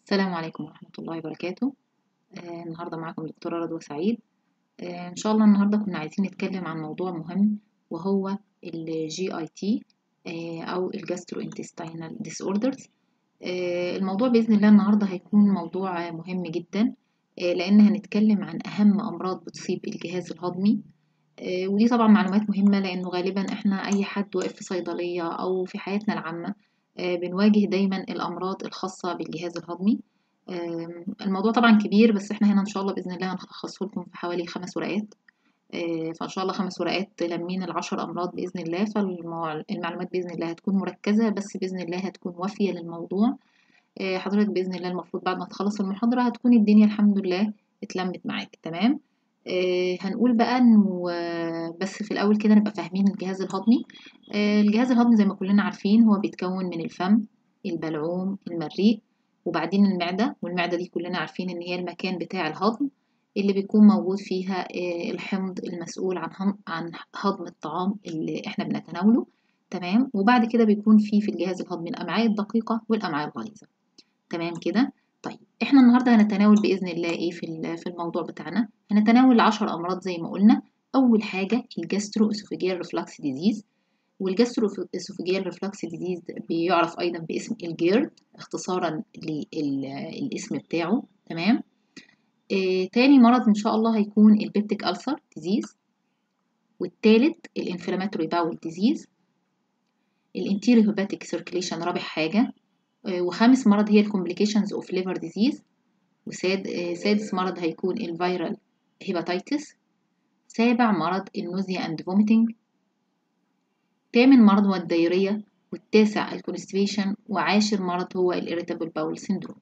السلام عليكم ورحمة الله وبركاته آه النهاردة معكم دكتورة رضوى سعيد آه إن شاء الله النهاردة كنا عايزين نتكلم عن موضوع مهم وهو ال GIT آه أو ال Gastrointestinal Disorders آه الموضوع بإذن الله النهاردة هيكون موضوع مهم جدا آه لأن هنتكلم عن أهم أمراض بتصيب الجهاز الهضمي آه ودي طبعا معلومات مهمة لأنه غالبا إحنا أي حد واقف في صيدلية أو في حياتنا العامة بنواجه دايما الأمراض الخاصة بالجهاز الهضمي الموضوع طبعا كبير بس احنا هنا ان شاء الله بإذن الله هنلخصه لكم في حوالي خمس ورقات فإن شاء الله خمس ورقات لمين العشر أمراض بإذن الله فالمعلومات بإذن الله هتكون مركزة بس بإذن الله هتكون وافية للموضوع حضرتك بإذن الله المفروض بعد ما تخلص المحاضرة هتكون الدنيا الحمد لله اتلمت معاك تمام آه هنقول بقى انه آه بس في الاول كده نبقى فاهمين الجهاز الهضمي آه الجهاز الهضمي زي ما كلنا عارفين هو بيتكون من الفم البلعوم المريء وبعدين المعدة والمعدة دي كلنا عارفين ان هي المكان بتاع الهضم اللي بيكون موجود فيها الحمض المسؤول عن هم عن هضم الطعام اللي احنا بنتناوله تمام وبعد كده بيكون فيه في الجهاز الهضمي الامعاء الدقيقة والامعاء الغليظة تمام كده طيب احنا النهارده هنتناول باذن الله ايه في في الموضوع بتاعنا هنتناول 10 امراض زي ما قلنا اول حاجه الجاسترو اسوفيجيال ريفلكس ديزيز والجاسترو اسوفيجيال ريفلكس ديزيز بيعرف ايضا باسم الجيرد اختصارا للاسم بتاعه تمام آه تاني مرض ان شاء الله هيكون البيبتيك ألسر ديزيز والتالت الانفلاماتوري باول ديزيز الانتيري هيباتيك سيركيليشن رابع حاجه وخامس مرض هي الكومبليكيشنز اوف ليفر ديزيز وساد سادس مرض هيكون الفيرال هيباتيتس سابع مرض النوزيا اند فوميتنج تامن مرض هو الدايرية والتاسع الكونستيبيشن وعاشر مرض هو الإيريتابل باول سيندروم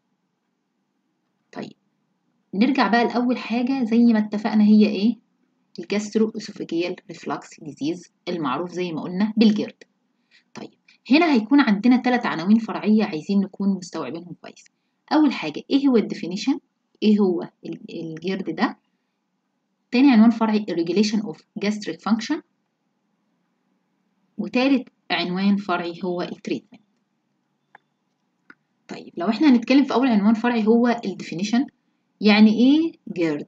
طيب نرجع بقى لأول حاجة زي ما اتفقنا هي ايه الجاسترو اسوفيجيال ريفلكس ديزيز المعروف زي ما قلنا بالجرد طيب هنا هيكون عندنا ثلاث عناوين فرعية عايزين نكون مستوعبينهم كويس أول حاجة إيه هو الديفينيشن إيه هو الجرد ده تاني عنوان فرعي regulation of gastric function وتالت عنوان فرعي هو التريتمنت طيب لو احنا هنتكلم في أول عنوان فرعي هو الديفينيشن يعني إيه جرد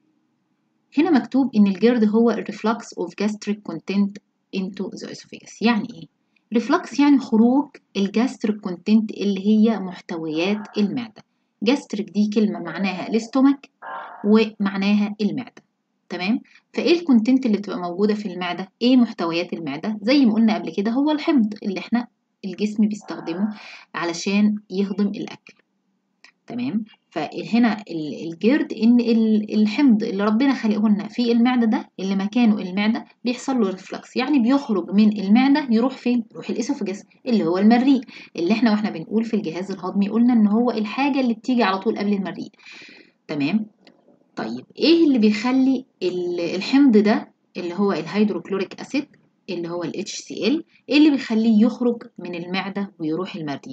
هنا مكتوب إن الجرد هو reflux of gastric content into the esophagus يعني إيه ريفلكس يعني خروج الجاستريك كونتنت اللي هي محتويات المعدة جاستريك دي كلمة معناها الاستومك ومعناها المعدة تمام فايه الكونتنت اللي بتبقى موجودة في المعدة ايه محتويات المعدة زي ما قلنا قبل كده هو الحمض اللي احنا الجسم بيستخدمه علشان يهضم الاكل تمام فهنا الجرد ان الحمض اللي ربنا خلقه لنا في المعده ده اللي مكانه المعده بيحصل له ريفلكس يعني بيخرج من المعده يروح فين يروح الاسوفجس اللي هو المريء اللي احنا واحنا بنقول في الجهاز الهضمي قلنا ان هو الحاجه اللي بتيجي على طول قبل المريء تمام طيب ايه اللي بيخلي الحمض ده اللي هو الهيدروكلوريك اسيد اللي هو ال HCl ايه اللي بيخليه يخرج من المعده ويروح المريء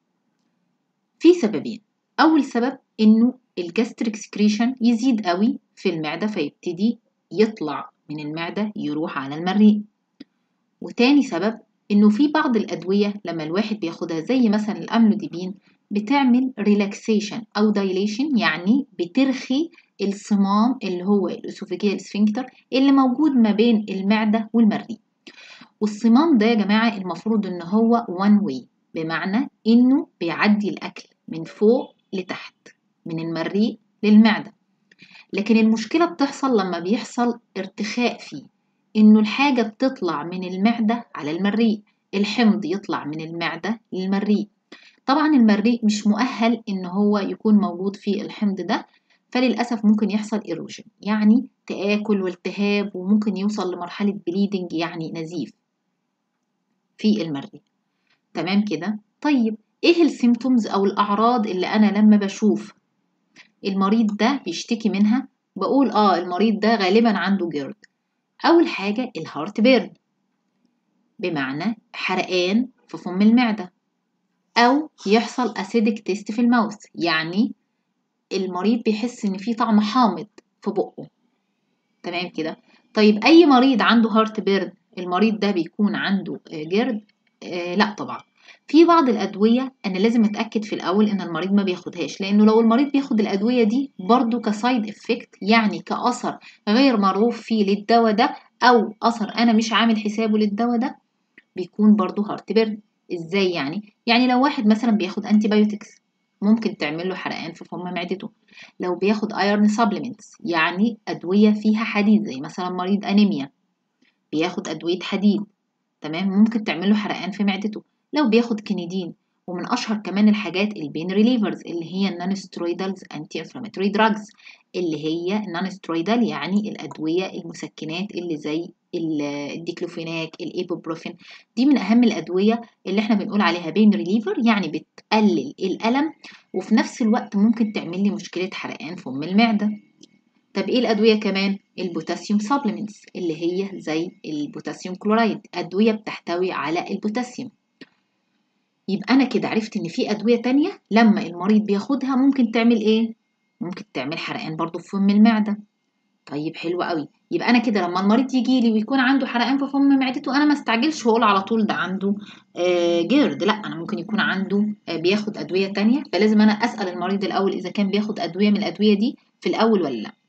في سببين أول سبب إنه الجاستريك سكريشن يزيد قوي في المعدة فيبتدي يطلع من المعدة يروح على المريء وتاني سبب إنه في بعض الأدوية لما الواحد بياخدها زي مثلا الأملوديبين بتعمل ريلاكسيشن أو دايليشن يعني بترخي الصمام اللي هو الأسوفيجيال سفنكتر اللي موجود ما بين المعدة والمريء والصمام ده يا جماعة المفروض إن هو one way بمعنى إنه بيعدي الأكل من فوق لتحت من المريء للمعدة لكن المشكلة بتحصل لما بيحصل ارتخاء فيه إنه الحاجة بتطلع من المعدة على المريء الحمض يطلع من المعدة للمريء طبعا المريء مش مؤهل إن هو يكون موجود في الحمض ده فللأسف ممكن يحصل إيروجن يعني تآكل والتهاب وممكن يوصل لمرحلة بليدنج يعني نزيف في المريء تمام كده طيب ايه السيمتومز او الاعراض اللي انا لما بشوف المريض ده بيشتكي منها بقول اه المريض ده غالبا عنده جيرد اول حاجه الهارت بيرن بمعنى حرقان في فم المعده او يحصل اسيدك تيست في الماوث يعني المريض بيحس ان في طعم حامض في بقه تمام كده طيب اي مريض عنده هارت بيرن المريض ده بيكون عنده جيرد آه لا طبعا في بعض الأدوية أنا لازم أتأكد في الأول إن المريض ما بياخدهاش لأنه لو المريض بياخد الأدوية دي برضو كسايد إفكت يعني كأثر غير مرغوب فيه للدواء ده أو أثر أنا مش عامل حسابه للدواء ده بيكون برضو هارت بيرن إزاي يعني؟ يعني لو واحد مثلا بياخد أنتي بايوتكس ممكن تعمل له حرقان في فم معدته لو بياخد ايرن سبلمنتس يعني أدوية فيها حديد زي مثلا مريض أنيميا بياخد أدوية حديد تمام ممكن تعمل له حرقان في معدته لو بياخد كينيدين ومن اشهر كمان الحاجات البين ريليفرز اللي هي النون سترويدالز انتي انفلاماتوري دراجز اللي هي النون سترويدال يعني الادويه المسكنات اللي زي الديكلوفيناك الايبوبروفين دي من اهم الادويه اللي احنا بنقول عليها بين ريليفر يعني بتقلل الالم وفي نفس الوقت ممكن تعمل لي مشكله حرقان في ام المعده طب ايه الادويه كمان البوتاسيوم سبلمنتس اللي هي زي البوتاسيوم كلورايد ادويه بتحتوي على البوتاسيوم يبقى انا كده عرفت ان في ادويه تانية لما المريض بياخدها ممكن تعمل ايه ممكن تعمل حرقان برضو في فم المعده طيب حلو قوي يبقى انا كده لما المريض يجي لي ويكون عنده حرقان في فم معدته انا ما استعجلش واقول على طول ده عنده آه جيرد لا انا ممكن يكون عنده آه بياخد ادويه تانية فلازم انا اسال المريض الاول اذا كان بياخد ادويه من الادويه دي في الاول ولا لا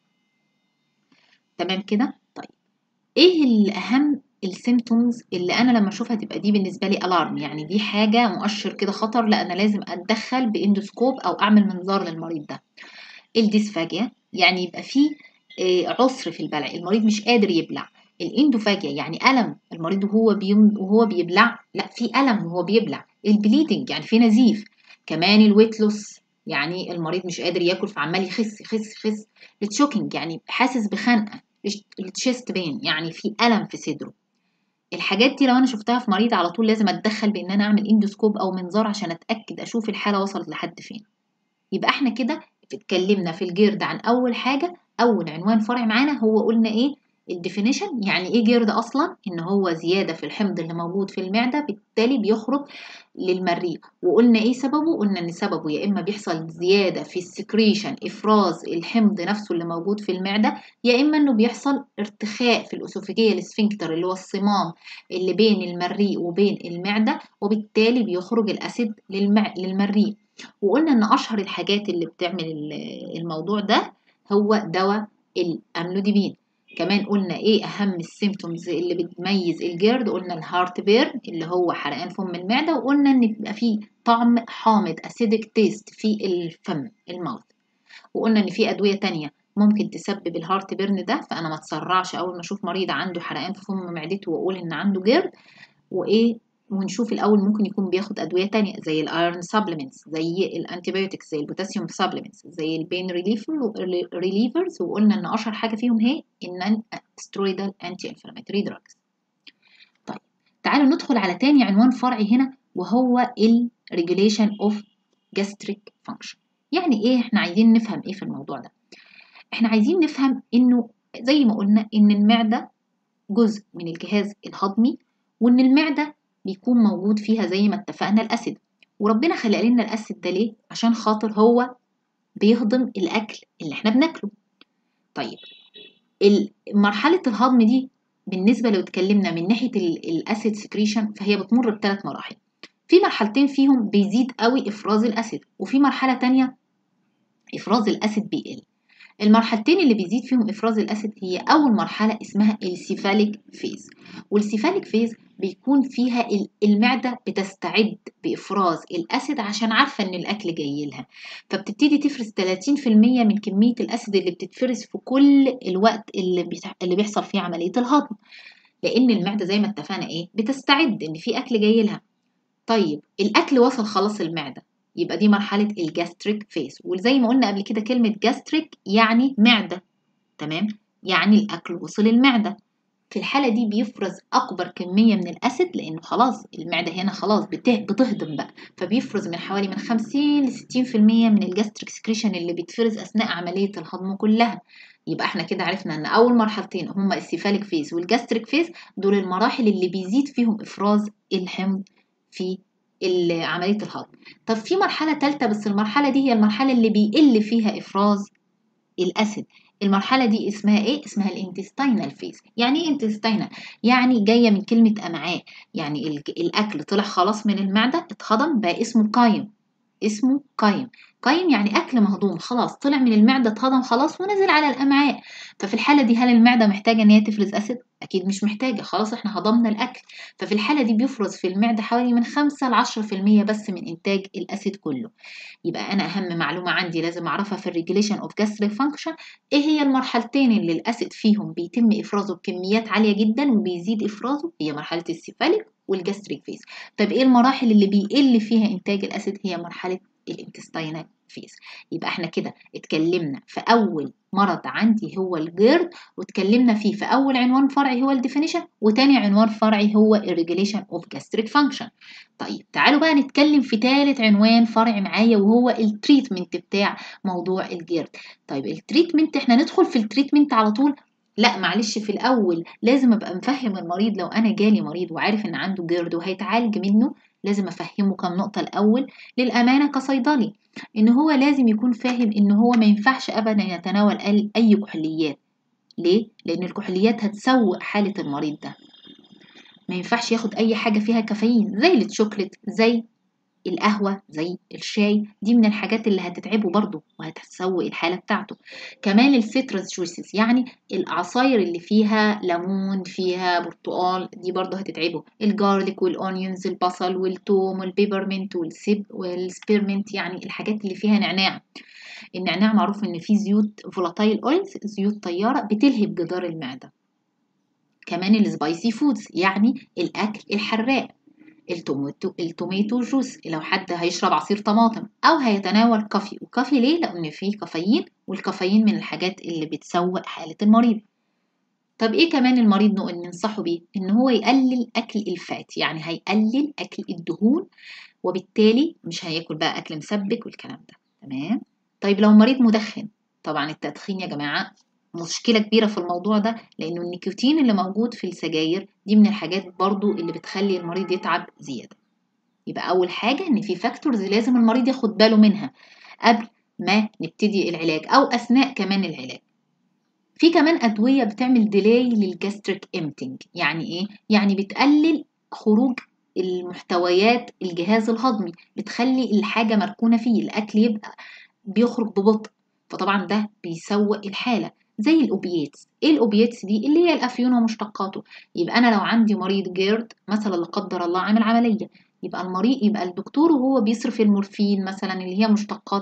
تمام كده طيب ايه الاهم السيمتومز اللي انا لما اشوفها تبقى دي بالنسبه لي الارم يعني دي حاجه مؤشر كده خطر لا انا لازم اتدخل باندوسكوب او اعمل منظار للمريض ده الديسفاجيا يعني يبقى فيه عسر في البلع المريض مش قادر يبلع الاندوفاجيا يعني الم المريض وهو بيم وهو بيبلع لا في الم وهو بيبلع البليدنج يعني في نزيف كمان الويتلوس يعني المريض مش قادر ياكل فعمال يخس يخس يخس التشوكينج يعني حاسس بخنقه التشيست بين يعني في الم في صدره الحاجات دي لو انا شفتها في مريض على طول لازم اتدخل بان انا اعمل اندوسكوب او منظار عشان اتاكد اشوف الحاله وصلت لحد فين يبقى احنا كده اتكلمنا في الجيرد عن اول حاجه اول عنوان فرع معانا هو قلنا ايه الديفينيشن يعني ايه جيرد اصلا ان هو زياده في الحمض اللي موجود في المعده بالتالي بيخرج للمريء وقلنا ايه سببه قلنا ان سببه يا اما بيحصل زياده في السكريشن افراز الحمض نفسه اللي موجود في المعده يا اما انه بيحصل ارتخاء في الاسوفيجيه السفنكتر اللي هو الصمام اللي بين المريء وبين المعده وبالتالي بيخرج الاسيد للمع... للمريء وقلنا ان اشهر الحاجات اللي بتعمل الموضوع ده هو دواء الاملوديبين كمان قلنا ايه اهم السيمتومز اللي بتميز الجيرد قلنا الهارت بيرن اللي هو حرقان فم المعده وقلنا ان بيبقى فيه طعم حامض اسيدك تيست في الفم الماوث وقلنا ان في ادويه تانية ممكن تسبب الهارت بيرن ده فانا ما اتسرعش اول ما اشوف مريض عنده حرقان في فم معدته واقول ان عنده جيرد وايه ونشوف الاول ممكن يكون بياخد ادويه تانية زي الايرون سبلمنتس زي الانتيبيوتكس زي البوتاسيوم سبلمنتس زي البين ريليفرز وقلنا ان اشهر حاجه فيهم هي النون سترويدال انتي انفلاماتوري دراجز طيب تعالوا ندخل على تاني عنوان فرعي هنا وهو الريجوليشن اوف جاستريك فانكشن يعني ايه احنا عايزين نفهم ايه في الموضوع ده احنا عايزين نفهم انه زي ما قلنا ان المعده جزء من الجهاز الهضمي وان المعده بيكون موجود فيها زي ما اتفقنا الاسيد وربنا خلق لنا الاسيد ده ليه عشان خاطر هو بيهضم الاكل اللي احنا بناكله طيب مرحله الهضم دي بالنسبه لو اتكلمنا من ناحيه الاسيد سكريشن فهي بتمر بثلاث مراحل في مرحلتين فيهم بيزيد قوي افراز الاسيد وفي مرحله تانية افراز الاسيد بيقل المرحلتين اللي بيزيد فيهم افراز الاسيد هي اول مرحله اسمها السيفاليك فيز والسيفاليك فيز بيكون فيها المعده بتستعد بافراز الاسيد عشان عارفه ان الاكل جاي لها فبتبتدي تفرز 30% من كميه الاسيد اللي بتتفرز في كل الوقت اللي اللي بيحصل فيه عمليه الهضم لان المعده زي ما اتفقنا ايه بتستعد ان في اكل جاي لها طيب الاكل وصل خلاص المعده يبقى دي مرحلة الجاستريك فيس وزي ما قلنا قبل كده كلمة جاستريك يعني معدة تمام يعني الأكل وصل المعدة في الحالة دي بيفرز أكبر كمية من الأسيد لأنه خلاص المعدة هنا خلاص بتهضم بقى فبيفرز من حوالي من 50 ل 60% من الجاستريك سكريشن اللي بيتفرز أثناء عملية الهضم كلها يبقى احنا كده عرفنا ان اول مرحلتين هما السيفاليك فيز والجاستريك فيز دول المراحل اللي بيزيد فيهم افراز الحمض في عملية الهضم طب في مرحلة تالتة بس المرحلة دي هي المرحلة اللي بيقل فيها إفراز الأسيد المرحلة دي اسمها ايه؟ اسمها الانتستينال فيز يعني ايه انتستينال؟ يعني جاية من كلمة أمعاء يعني الأكل طلع خلاص من المعدة اتهضم بقى اسمه قايم اسمه قايم قايم يعني أكل مهضوم خلاص طلع من المعدة اتهضم خلاص ونزل على الأمعاء ففي الحالة دي هل المعدة محتاجة إن هي تفرز أسيد؟ أكيد مش محتاجة خلاص إحنا هضمنا الأكل ففي الحالة دي بيفرز في المعدة حوالي من 5 ل 10% بس من إنتاج الأسيد كله يبقى أنا أهم معلومة عندي لازم أعرفها في الريجوليشن أوف gastric فانكشن إيه هي المرحلتين اللي الأسيد فيهم بيتم إفرازه بكميات عالية جدا وبيزيد إفرازه هي مرحلة السيفاليك والجاستريك فيز طيب إيه المراحل اللي بيقل فيها إنتاج الأسيد هي مرحلة الانتستينال فيز يبقى احنا كده اتكلمنا في اول مرض عندي هو الجيرد واتكلمنا فيه في اول عنوان فرعي هو الديفينيشن وتاني عنوان فرعي هو الريجوليشن اوف جاستريك فانكشن طيب تعالوا بقى نتكلم في تالت عنوان فرعي معايا وهو التريتمنت بتاع موضوع الجيرد طيب التريتمنت احنا ندخل في التريتمنت على طول لا معلش في الاول لازم ابقى مفهم المريض لو انا جالي مريض وعارف ان عنده جيرد وهيتعالج منه لازم افهمه كام نقطه الاول للامانه كصيدلي ان هو لازم يكون فاهم ان هو ما ينفعش ابدا يتناول اي كحوليات ليه لان الكحوليات هتسوء حاله المريض ده ما ينفعش ياخد اي حاجه فيها كافيين زي الشوكليت زي القهوة زي الشاي دي من الحاجات اللي هتتعبه برضه وهتسوي الحالة بتاعته كمان السيترس جويسز يعني العصاير اللي فيها ليمون فيها برتقال دي برضه هتتعبه الجارليك والأونيونز البصل والثوم والبيبرمنت والسيب والسبيرمنت يعني الحاجات اللي فيها نعناع النعناع معروف ان فيه زيوت فولاتايل اويلز زيوت طيارة بتلهب جدار المعدة كمان السبايسي فودز يعني الأكل الحراق التوماتو التوميتو جوس لو حد هيشرب عصير طماطم او هيتناول كافي وكافي ليه لان فيه كافيين والكافيين من الحاجات اللي بتسوء حاله المريض طب ايه كمان المريض ننصحه بيه ان هو يقلل اكل الفات يعني هيقلل اكل الدهون وبالتالي مش هياكل بقى اكل مسبك والكلام ده تمام طيب لو مريض مدخن طبعا التدخين يا جماعه مشكلة كبيرة في الموضوع ده لأنه النيكوتين اللي موجود في السجاير دي من الحاجات برضو اللي بتخلي المريض يتعب زيادة يبقى أول حاجة إن في فاكتورز لازم المريض ياخد باله منها قبل ما نبتدي العلاج أو أثناء كمان العلاج في كمان أدوية بتعمل ديلاي للجاستريك امتنج يعني إيه؟ يعني بتقلل خروج المحتويات الجهاز الهضمي بتخلي الحاجة مركونة فيه الأكل يبقى بيخرج ببطء فطبعا ده بيسوء الحالة زي الاوبياتس ايه الاوبياتس دي اللي هي الافيون ومشتقاته يبقى انا لو عندي مريض جيرد مثلا لا قدر الله عامل عمليه يبقى المريض يبقى الدكتور وهو بيصرف المورفين مثلا اللي هي مشتقات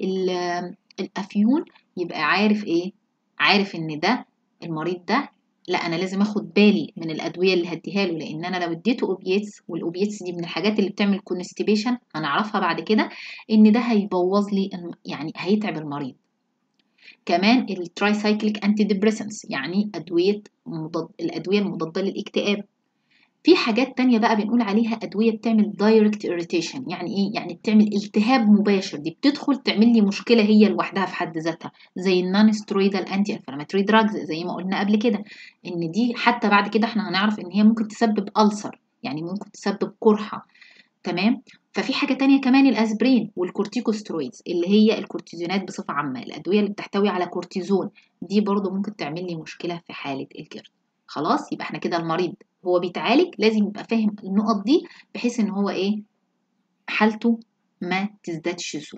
الافيون يبقى عارف ايه عارف ان ده المريض ده لا انا لازم اخد بالي من الادويه اللي هديها له لان انا لو اديته اوبيتس والاوبيتس دي من الحاجات اللي بتعمل كونستيبيشن هنعرفها بعد كده ان ده هيبوظ لي يعني هيتعب المريض كمان الترايسايكليك انتي ديبريسنس يعني ادويه مضاد الادويه المضاده للاكتئاب في حاجات تانية بقى بنقول عليها أدوية بتعمل دايركت irritation يعني إيه؟ يعني بتعمل التهاب مباشر دي بتدخل تعمل لي مشكلة هي لوحدها في حد ذاتها زي النون سترويدال أنتي انفلاماتوري دراجز زي ما قلنا قبل كده إن دي حتى بعد كده إحنا هنعرف إن هي ممكن تسبب ألسر يعني ممكن تسبب قرحة تمام ففي حاجة تانية كمان الأسبرين والكورتيكوسترويدز اللي هي الكورتيزونات بصفة عامة الأدوية اللي بتحتوي على كورتيزون دي برضو ممكن تعمل لي مشكلة في حالة الجرد خلاص يبقى احنا كده المريض هو بيتعالج لازم يبقى فاهم النقط دي بحيث ان هو ايه حالته ما تزدادش سوء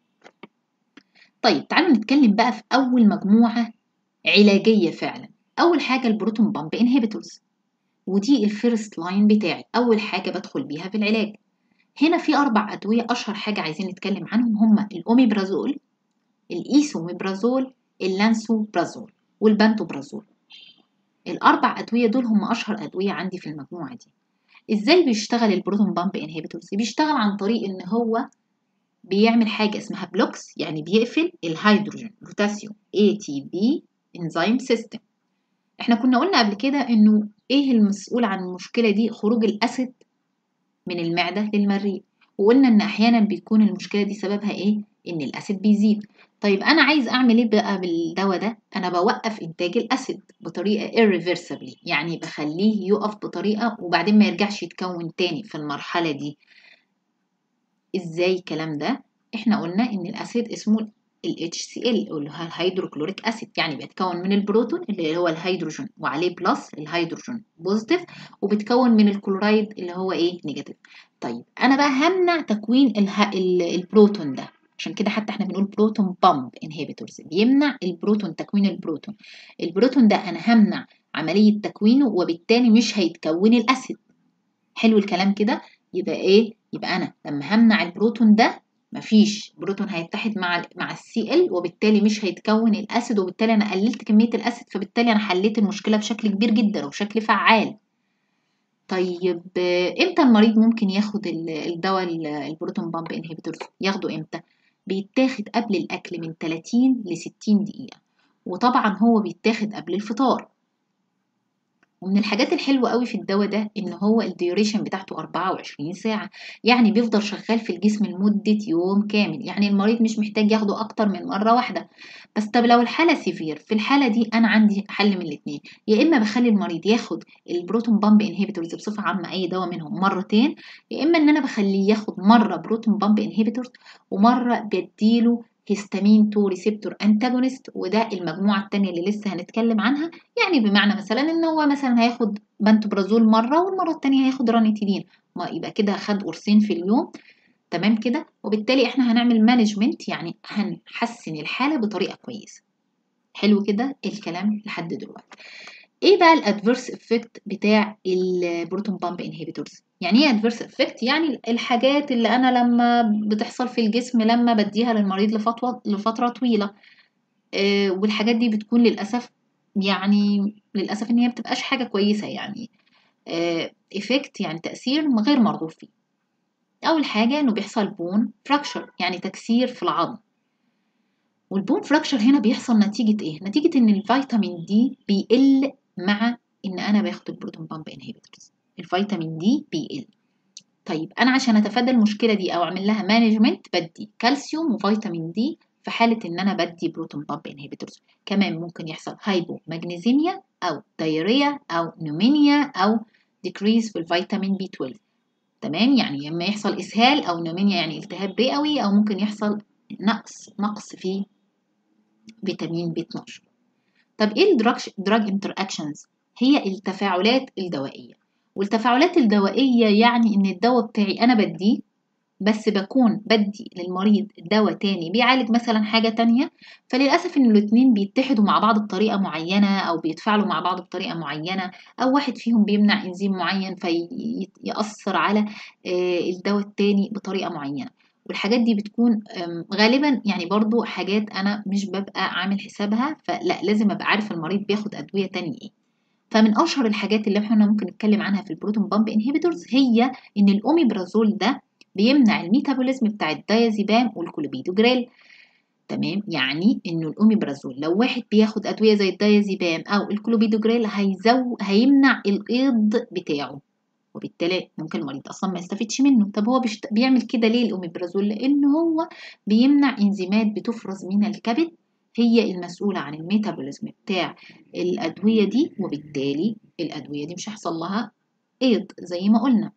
طيب تعالوا نتكلم بقى في أول مجموعة علاجية فعلا أول حاجة البروتون بامب انهبيتورز ودي الفيرست لاين بتاعي أول حاجة بدخل بيها في العلاج هنا في أربع أدوية أشهر حاجة عايزين نتكلم عنهم هما الأوميبرازول الإيسوميبرازول اللانسوبرازول والبانتوبرازول الأربع أدوية دول هم أشهر أدوية عندي في المجموعة دي إزاي بيشتغل البروتون بامب انهبيتورز بيشتغل عن طريق إن هو بيعمل حاجة اسمها بلوكس يعني بيقفل الهيدروجين بوتاسيوم ATP انزيم سيستم احنا كنا قلنا قبل كده انه ايه المسؤول عن المشكلة دي خروج الاسيد من المعدة للمريء وقلنا ان احيانا بيكون المشكلة دي سببها ايه ان الاسيد بيزيد طيب انا عايز اعمل ايه بقى بالدواء ده انا بوقف انتاج الاسيد بطريقه irreversibly يعني بخليه يقف بطريقه وبعدين ما يرجعش يتكون تاني في المرحله دي ازاي الكلام ده احنا قلنا ان الاسيد اسمه ال HCl اللي هو الهيدروكلوريك اسيد يعني بيتكون من البروتون اللي هو الهيدروجين وعليه بلس الهيدروجين بوزيتيف وبتكون من الكلورايد اللي هو ايه نيجاتيف طيب انا بقى همنع تكوين اله... البروتون ده عشان كده حتى احنا بنقول بروتون بامب انهبيتورز بيمنع البروتون تكوين البروتون البروتون ده انا همنع عملية تكوينه وبالتالي مش هيتكون الاسيد حلو الكلام كده يبقى ايه يبقى انا لما همنع البروتون ده مفيش بروتون هيتحد مع ال مع السي ال وبالتالي مش هيتكون الاسيد وبالتالي انا قللت كميه الاسيد فبالتالي انا حليت المشكله بشكل كبير جدا وبشكل فعال طيب امتى المريض ممكن ياخد الدواء البروتون بامب انهبيتورز ياخده امتى بيتاخد قبل الاكل من 30 ل 60 دقيقه وطبعا هو بيتاخد قبل الفطار ومن الحاجات الحلوة قوي في الدواء ده ان هو الديوريشن بتاعته 24 ساعة يعني بيفضل شغال في الجسم لمدة يوم كامل يعني المريض مش محتاج ياخده اكتر من مرة واحدة بس طب لو الحالة سيفير في الحالة دي انا عندي حل من الاتنين يا اما بخلي المريض ياخد البروتون بامب انهبيتورز بصفة عامة اي دواء منهم مرتين يا اما ان انا بخليه ياخد مرة بروتون بامب انهبيتورز ومرة بديله هيستامين 2 ريسبتور انتاجونست وده المجموعه الثانيه اللي لسه هنتكلم عنها يعني بمعنى مثلا ان هو مثلا هياخد بنتوبرازول مره والمره الثانيه هياخد رانيتيدين ما يبقى كده خد قرصين في اليوم تمام كده وبالتالي احنا هنعمل مانجمنت يعني هنحسن الحاله بطريقه كويسه حلو كده الكلام لحد دلوقتي ايه بقى الادفيرس افكت بتاع البروتون بامب انهبيتورز يعني ايه ادفيرس افكت يعني الحاجات اللي انا لما بتحصل في الجسم لما بديها للمريض لفتره لفتره طويله آه والحاجات دي بتكون للاسف يعني للاسف ان هي بتبقاش حاجه كويسه يعني افكت آه يعني تاثير غير مرغوب فيه اول حاجه انه بيحصل بون فراكشر يعني تكسير في العظم والبون فراكشر هنا بيحصل نتيجه ايه نتيجه ان الفيتامين دي بيقل مع ان انا باخد البروتون بامب انهبيتورز الفيتامين دي بيقل طيب انا عشان اتفادى المشكله دي او اعمل لها مانجمنت بدي كالسيوم وفيتامين دي في حاله ان انا بدي بروتون بامب انهبيتورز كمان ممكن يحصل هايبو ماجنيزيميا او دايريا او نومينيا او ديكريز في الفيتامين بي 12 تمام يعني لما يحصل اسهال او نومينيا يعني التهاب رئوي او ممكن يحصل نقص نقص في فيتامين بي 12 طب ايه الدراج دراج انتر اكشنز هي التفاعلات الدوائيه والتفاعلات الدوائيه يعني ان الدواء بتاعي انا بديه بس بكون بدي للمريض دواء تاني بيعالج مثلا حاجة تانية فللأسف إن الاتنين بيتحدوا مع بعض بطريقة معينة أو بيتفاعلوا مع بعض بطريقة معينة أو واحد فيهم بيمنع إنزيم معين فيأثر على الدواء التاني بطريقة معينة والحاجات دي بتكون غالبا يعني برضو حاجات أنا مش ببقى عامل حسابها فلا لازم أبقى عارف المريض بياخد أدوية تانية إيه فمن أشهر الحاجات اللي احنا ممكن نتكلم عنها في البروتون بامب انهبيتورز هي إن الأوميبرازول ده بيمنع الميتابوليزم بتاع الدايازيبام والكلوبيدوجريل تمام يعني انه الاوميبرازول لو واحد بياخد ادويه زي الدايازيبام او الكلوبيدوجريل هيزو هيمنع الايض بتاعه وبالتالي ممكن المريض اصلا ما يستفيدش منه طب هو بيشت... بيعمل كده ليه الاوميبرازول لان هو بيمنع انزيمات بتفرز من الكبد هي المسؤولة عن الميتابوليزم بتاع الأدوية دي وبالتالي الأدوية دي مش هيحصل لها إيض زي ما قلنا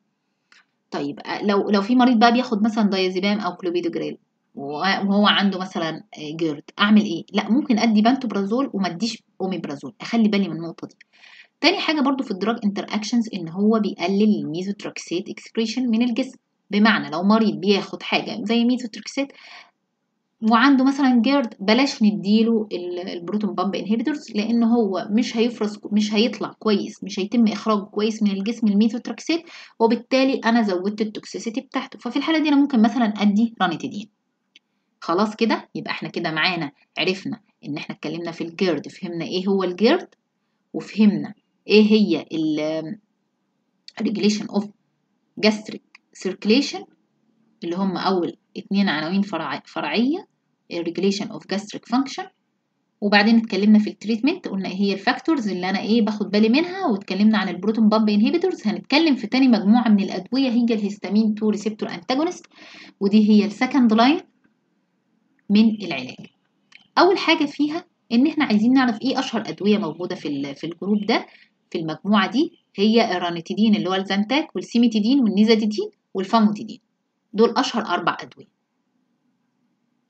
طيب لو لو في مريض بقى بياخد مثلا دايازيبام او كلوبيدوجريل وهو عنده مثلا جيرد اعمل ايه لا ممكن ادي بانتوبرازول وما اديش اوميبرازول اخلي بالي من النقطه دي تاني حاجه برضو في الدراج انتر اكشنز ان هو بيقلل الميزوتروكسيت اكسكريشن من الجسم بمعنى لو مريض بياخد حاجه زي ميزوتروكسيت وعنده مثلا جيرد بلاش نديله البروتون بامب انهبيتورز لان هو مش هيفرز مش هيطلع كويس مش هيتم اخراجه كويس من الجسم الميثوتركسيت وبالتالي انا زودت التوكسيسيتي بتاعته ففي الحاله دي انا ممكن مثلا ادي رانيتيدين خلاص كده يبقى احنا كده معانا عرفنا ان احنا اتكلمنا في الجيرد فهمنا ايه هو الجيرد وفهمنا ايه هي ال regulation of gastric circulation اللي هم اول اتنين عناوين فرع... فرعية regulation of gastric function وبعدين اتكلمنا في التريتمنت قلنا ايه هي الفاكتورز اللي انا ايه باخد بالي منها واتكلمنا عن البروتون بامب انهبيتورز هنتكلم في تاني مجموعة من الأدوية هي الهستامين 2 ريسبتور انتاجونست ودي هي السكند لاين من العلاج أول حاجة فيها إن إحنا عايزين نعرف إيه أشهر أدوية موجودة في في الجروب ده في المجموعة دي هي الرانيتيدين اللي هو الزانتاك والسيميتيدين والنيزاديدين والفاموتيدين دول أشهر أربع أدوية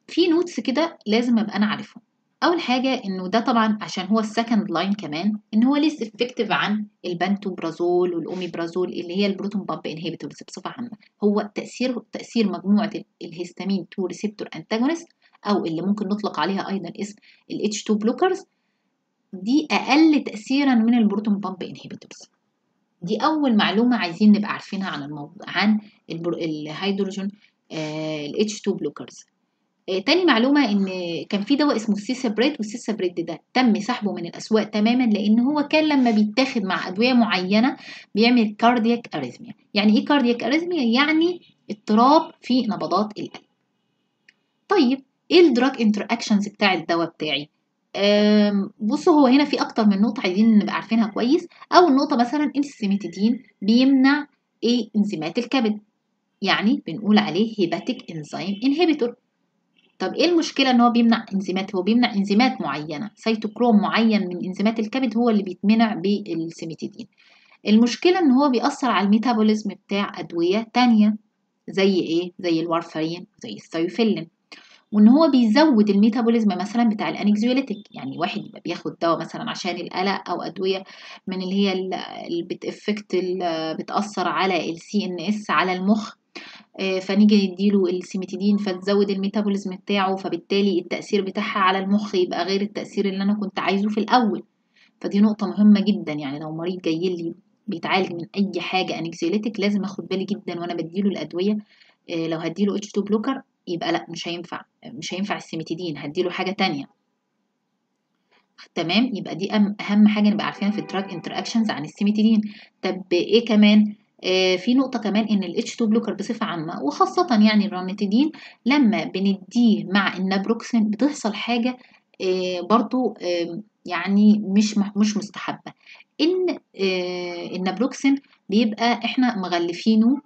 في نوتس كده لازم ابقى انا عارفهم اول حاجه انه ده طبعا عشان هو السكند لاين كمان ان هو ليس افكتيف عن البنتوبرازول والاوميبرازول اللي هي البروتون بامب انهبيتورز بصفه عامه هو تاثير تاثير مجموعه الهستامين 2 ريسبتور انتاجونست او اللي ممكن نطلق عليها ايضا اسم ال H2 بلوكرز دي اقل تاثيرا من البروتون بامب انهبيتورز دي اول معلومه عايزين نبقى عارفينها عن الموضوع عن الهيدروجين ال H2 بلوكرز آه، تاني معلومة إن كان في دواء اسمه السيسابريت والسيسابريت ده تم سحبه من الأسواق تماما لأن هو كان لما بيتاخد مع أدوية معينة بيعمل كاردياك أريزميا يعني إيه كاردياك أريزميا؟ يعني اضطراب في نبضات القلب طيب إيه الدراج انتر أكشنز بتاع الدواء بتاعي؟ بصوا هو هنا في أكتر من نقطة عايزين نبقى عارفينها كويس أول نقطة مثلا السيميتيدين بيمنع إيه إنزيمات الكبد يعني بنقول عليه هيباتيك انزيم انهبيتور طب ايه المشكله ان هو بيمنع انزيمات هو بيمنع انزيمات معينه سيتوكروم معين من انزيمات الكبد هو اللي بيتمنع بالسيميتيدين المشكله ان هو بيأثر على الميتابوليزم بتاع ادويه تانية زي ايه زي الوارفارين زي الثيوفيلين وان هو بيزود الميتابوليزم مثلا بتاع الانكزيوليتيك يعني واحد يبقى بياخد دواء مثلا عشان القلق او ادويه من اللي هي اللي بتافكت بتاثر على السي ان اس على المخ فنيجي نديله السيميتيدين فتزود الميتابوليزم بتاعه فبالتالي التأثير بتاعها على المخ يبقى غير التأثير اللي أنا كنت عايزه في الأول فدي نقطة مهمة جدا يعني لو مريض جاي لي بيتعالج من أي حاجة أنكزيوليتك لازم أخد بالي جدا وأنا بديله الأدوية لو هديله اتش 2 بلوكر يبقى لا مش هينفع مش هينفع السيميتيدين هديله حاجة تانية تمام يبقى دي أهم حاجة نبقى عارفينها في الدراج انتر اكشنز عن السيميتيدين طب إيه كمان آه في نقطة كمان إن ال H2 بلوكر بصفة عامة وخاصة يعني الرانيتيدين لما بنديه مع النابروكسين بتحصل حاجة آه برضو آه يعني مش مش مستحبة إن النابروكسين بيبقى إحنا مغلفينه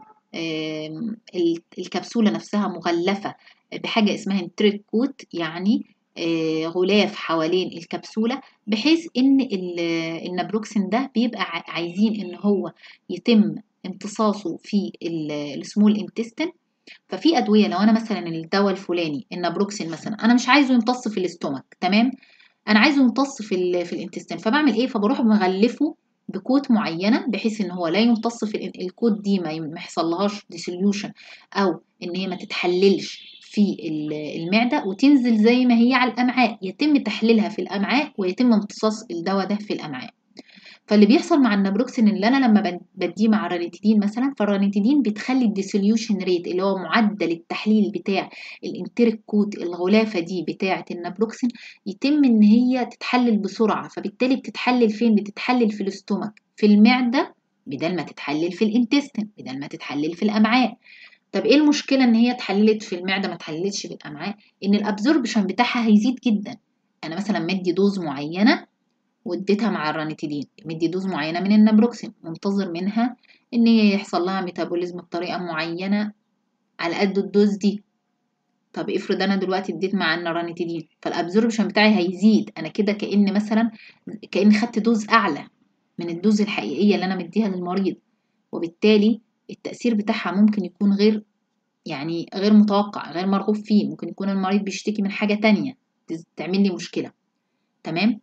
الكبسولة نفسها مغلفة بحاجة اسمها انتريك كوت يعني غلاف حوالين الكبسولة بحيث إن النابروكسين ده بيبقى عايزين إن هو يتم امتصاصه في السمول انتستين ففي ادويه لو انا مثلا الدواء الفلاني النابروكسين مثلا انا مش عايزه يمتص في الاستومك تمام انا عايزه يمتص في ال في الانتستين فبعمل ايه فبروح مغلفه بكوت معينه بحيث ان هو لا يمتص في الكوت دي ما يحصلهاش ديسوليوشن او ان هي ما تتحللش في المعده وتنزل زي ما هي على الامعاء يتم تحليلها في الامعاء ويتم امتصاص الدواء ده في الامعاء فاللي بيحصل مع النابروكسين اللي انا لما بديه مع الرانيتيدين مثلا فالرانيتيدين بتخلي الديسوليوشن ريت اللي هو معدل التحليل بتاع الانتريك كوت الغلافه دي بتاعه النابروكسين يتم ان هي تتحلل بسرعه فبالتالي بتتحلل فين بتتحلل في الاستومك في المعده بدل ما تتحلل في الانتستين بدل ما تتحلل في الامعاء طب ايه المشكله ان هي اتحللت في المعده ما اتحللتش في الامعاء ان الابزوربشن بتاعها هيزيد جدا انا مثلا مدي دوز معينه واديتها مع الرانيتيدين مدي دوز معينه من النابروكسين منتظر منها ان هي يحصل لها ميتابوليزم بطريقه معينه على قد الدوز دي طب افرض انا دلوقتي اديت مع الرانيتيدين فالابزوربشن بتاعي هيزيد انا كده كان مثلا كان خدت دوز اعلى من الدوز الحقيقيه اللي انا مديها للمريض وبالتالي التاثير بتاعها ممكن يكون غير يعني غير متوقع غير مرغوب فيه ممكن يكون المريض بيشتكي من حاجه تانية تعمل لي مشكله تمام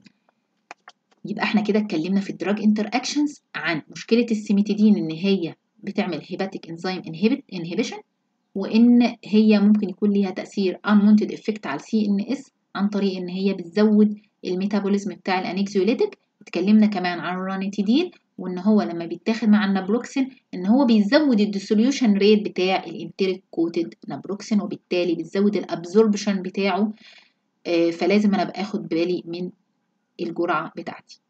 يبقى احنا كده اتكلمنا في الدراج انتر اكشنز عن مشكله السيميتيدين ان هي بتعمل هيباتيك انزيم انهبيشن وان هي ممكن يكون ليها تاثير unwanted effect على السي ان اس عن طريق ان هي بتزود الميتابوليزم بتاع الانكزيوليتيك اتكلمنا كمان عن الرانيتيدين وان هو لما بيتاخد مع النابروكسين ان هو بيزود الديسوليوشن ريت بتاع الانتريك كوتد نابروكسين وبالتالي بتزود الابزوربشن بتاعه آه فلازم انا ابقى اخد بالي من الجرعة بتاعتي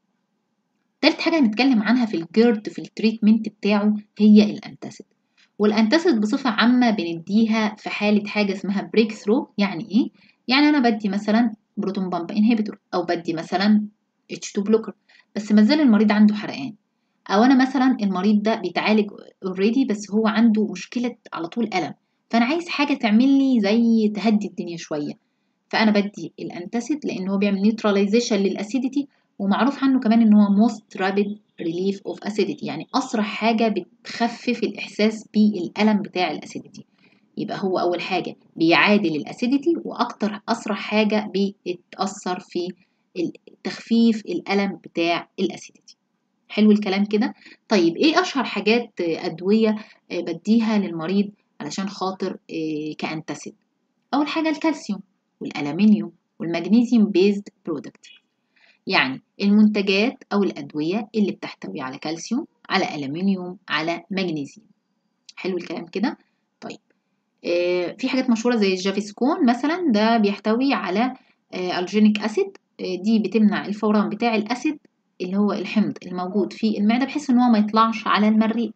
تالت حاجة هنتكلم عنها في الجيرد في التريتمنت بتاعه هي الانتاسيد والانتاسيد بصفة عامة بنديها في حالة حاجة اسمها بريك ثرو يعني ايه؟ يعني انا بدي مثلا بروتون بامب انهبيتور او بدي مثلا H2 بلوكر بس ما زال المريض عنده حرقان او انا مثلا المريض ده بيتعالج اوريدي بس هو عنده مشكلة على طول ألم فانا عايز حاجة تعمل لي زي تهدي الدنيا شوية فانا بدي الانتاسيد لان هو بيعمل نيوتراليزيشن للاسيديتي ومعروف عنه كمان ان هو موست رابيد ريليف اوف اسيديتي يعني اسرع حاجه بتخفف الاحساس بالالم بتاع الاسيديتي يبقى هو اول حاجه بيعادل الاسيديتي واكتر اسرع حاجه بيتاثر في تخفيف الالم بتاع الاسيديتي حلو الكلام كده طيب ايه اشهر حاجات ادويه بديها للمريض علشان خاطر كانتاسيد اول حاجه الكالسيوم والالومنيوم والمغنيسيوم بيزد برودكت يعني المنتجات او الادويه اللي بتحتوي على كالسيوم على الومنيوم على مغنيسيوم حلو الكلام كده طيب آه في حاجات مشهوره زي الجافيسكون مثلا ده بيحتوي على آه الجينيك اسيد آه دي بتمنع الفوران بتاع الاسيد اللي هو الحمض الموجود في المعده بحيث ان هو ما يطلعش على المريء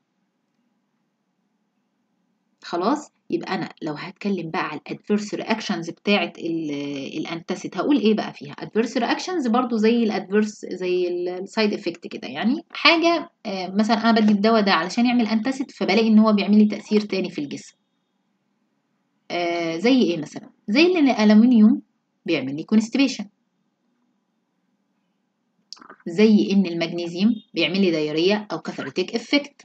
خلاص يبقى انا لو هتكلم بقى على الادفيرس رياكشنز بتاعه الانتاسيد هقول ايه بقى فيها ادفيرس رياكشنز برضو زي الادفيرس زي السايد افكت كده يعني حاجه مثلا انا بدي الدواء ده علشان يعمل انتاسيد فبلاقي ان هو بيعمل لي تاثير تاني في الجسم زي ايه مثلا زي ان الالومنيوم بيعمل لي كونستيبيشن زي ان المغنيسيوم بيعمل لي دايريه او كاثاريتيك افكت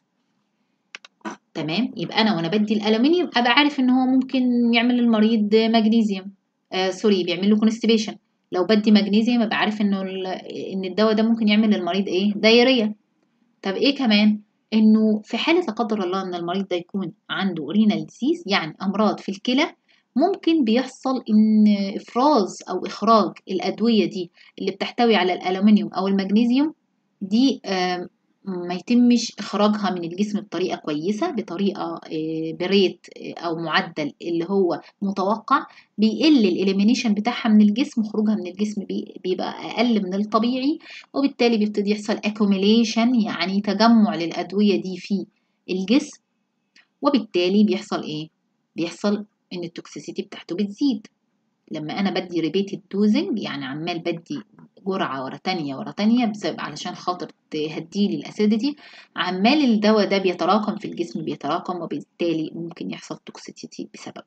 تمام يبقى انا وانا بدي الالومنيوم ابقى عارف ان هو ممكن يعمل للمريض مغنيسيوم آه سوري بيعمل له كونستيبيشن لو بدي مغنيسيوم ابقى عارف انه ان الدواء ده ممكن يعمل للمريض ايه دايريه طب ايه كمان انه في حاله لا قدر الله ان المريض ده يكون عنده رينال ديزيز يعني امراض في الكلى ممكن بيحصل ان افراز او اخراج الادويه دي اللي بتحتوي على الالومنيوم او المغنيسيوم دي آه ما يتمش إخراجها من الجسم بطريقة كويسة بطريقة بريت أو معدل اللي هو متوقع بيقل الإليمينيشن بتاعها من الجسم وخروجها من الجسم بيبقى أقل من الطبيعي وبالتالي بيبتدي يحصل accumulation يعني تجمع للأدوية دي في الجسم وبالتالي بيحصل إيه؟ بيحصل إن التوكسيسيتي بتاعته بتزيد لما أنا بدي ريبيتد دوزنج يعني عمال بدي جرعة ورا تانية ورا تانية علشان خاطر تهديلي الأسيديتي عمال الدواء ده بيتراكم في الجسم بيتراكم وبالتالي ممكن يحصل توكسيتي بسببه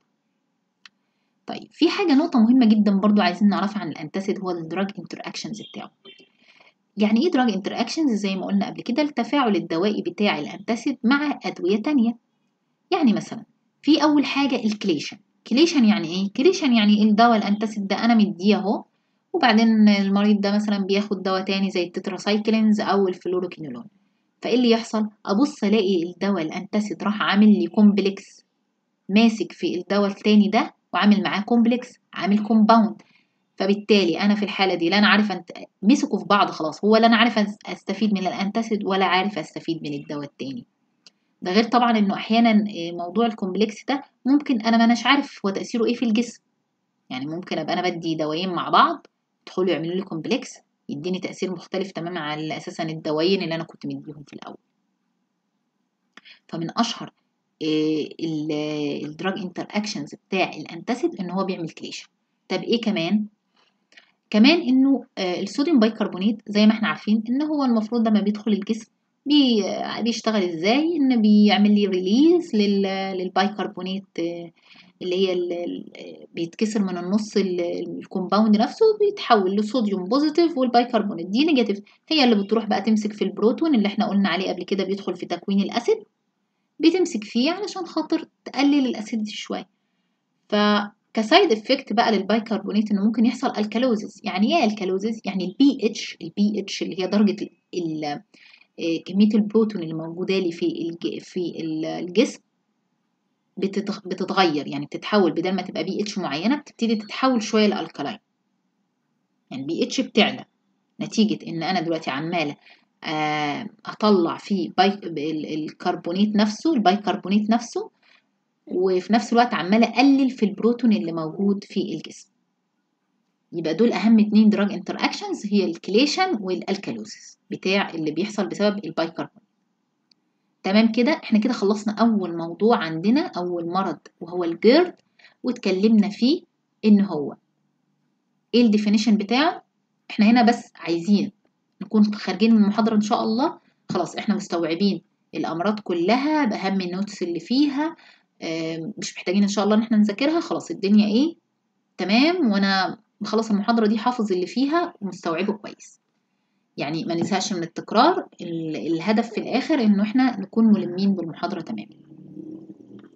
طيب في حاجة نقطة مهمة جدا برضو عايزين نعرفها عن الأنتاسيد هو الدراج انتراكشنز بتاعه يعني ايه دراج انتراكشنز زي ما قلنا قبل كده التفاعل الدوائي بتاع الأنتاسيد مع أدوية تانية يعني مثلا في أول حاجة الكليشن كليشن يعني ايه كليشن يعني الدواء الأنتاسيد ده أنا مديه اهو وبعدين المريض ده مثلا بياخد دواء تاني زي التتراسايكلينز او الفلوروكينولون فايه اللي يحصل ابص الاقي الدواء الانتاسيد راح عامل لي كومبلكس ماسك في الدواء التاني ده وعامل معاه كومبلكس عامل كومباوند فبالتالي انا في الحاله دي لا انا عارفه انت مسكوا في بعض خلاص هو لا انا عارفه استفيد من الانتاسيد ولا عارفه استفيد من الدواء التاني ده غير طبعا انه احيانا موضوع الكومبلكس ده ممكن انا ما اناش عارف هو تاثيره ايه في الجسم يعني ممكن ابقى انا بدي دوايين مع بعض يدخلوا يعملوا لي كومبلكس يديني تأثير مختلف تماما عن أساسا الدوايين اللي أنا كنت مديهم في الأول فمن أشهر الدراج انتر اكشنز بتاع الانتاسيد ان هو بيعمل كليشن طب ايه كمان كمان انه الصوديوم بايكربونات زي ما احنا عارفين ان هو المفروض لما بيدخل الجسم بي بيشتغل ازاي ان بيعمل لي ريليز للبايكربونات اللي هي بيتكسر من النص الكومباوند نفسه بيتحول لصوديوم بوزيتيف والبايكربونات دي نيجاتيف هي اللي بتروح بقى تمسك في البروتون اللي احنا قلنا عليه قبل كده بيدخل في تكوين الاسيد بتمسك فيه علشان خاطر تقلل الاسيد شويه فكسايد افكت بقى للبايكربونات انه ممكن يحصل الكالوزيس يعني ايه الكالوزيس يعني البي اتش البي اتش اللي هي درجه ال كميه البروتون اللي موجوده لي في في الجسم بتتغير يعني بتتحول بدل ما تبقى بي اتش معينه بتبتدي تتحول شويه لالكالاين يعني بي اتش بتعلى نتيجه ان انا دلوقتي عماله اطلع فيه باي الكربونات نفسه البايكربونات نفسه وفي نفس الوقت عماله اقلل في البروتون اللي موجود في الجسم يبقى دول اهم اتنين دراج انتر اكشنز هي الكليشن والالكالوزيس بتاع اللي بيحصل بسبب البايكربونات تمام كده احنا كده خلصنا اول موضوع عندنا اول مرض وهو الجيرد واتكلمنا فيه ان هو ايه الديفينيشن بتاعه احنا هنا بس عايزين نكون خارجين من المحاضرة ان شاء الله خلاص احنا مستوعبين الامراض كلها باهم النوتس اللي فيها مش محتاجين ان شاء الله ان احنا نذاكرها خلاص الدنيا ايه تمام وانا مخلص المحاضرة دي حافظ اللي فيها ومستوعبه كويس يعني ما ننساش من التكرار الهدف في الاخر انه احنا نكون ملمين بالمحاضرة تماما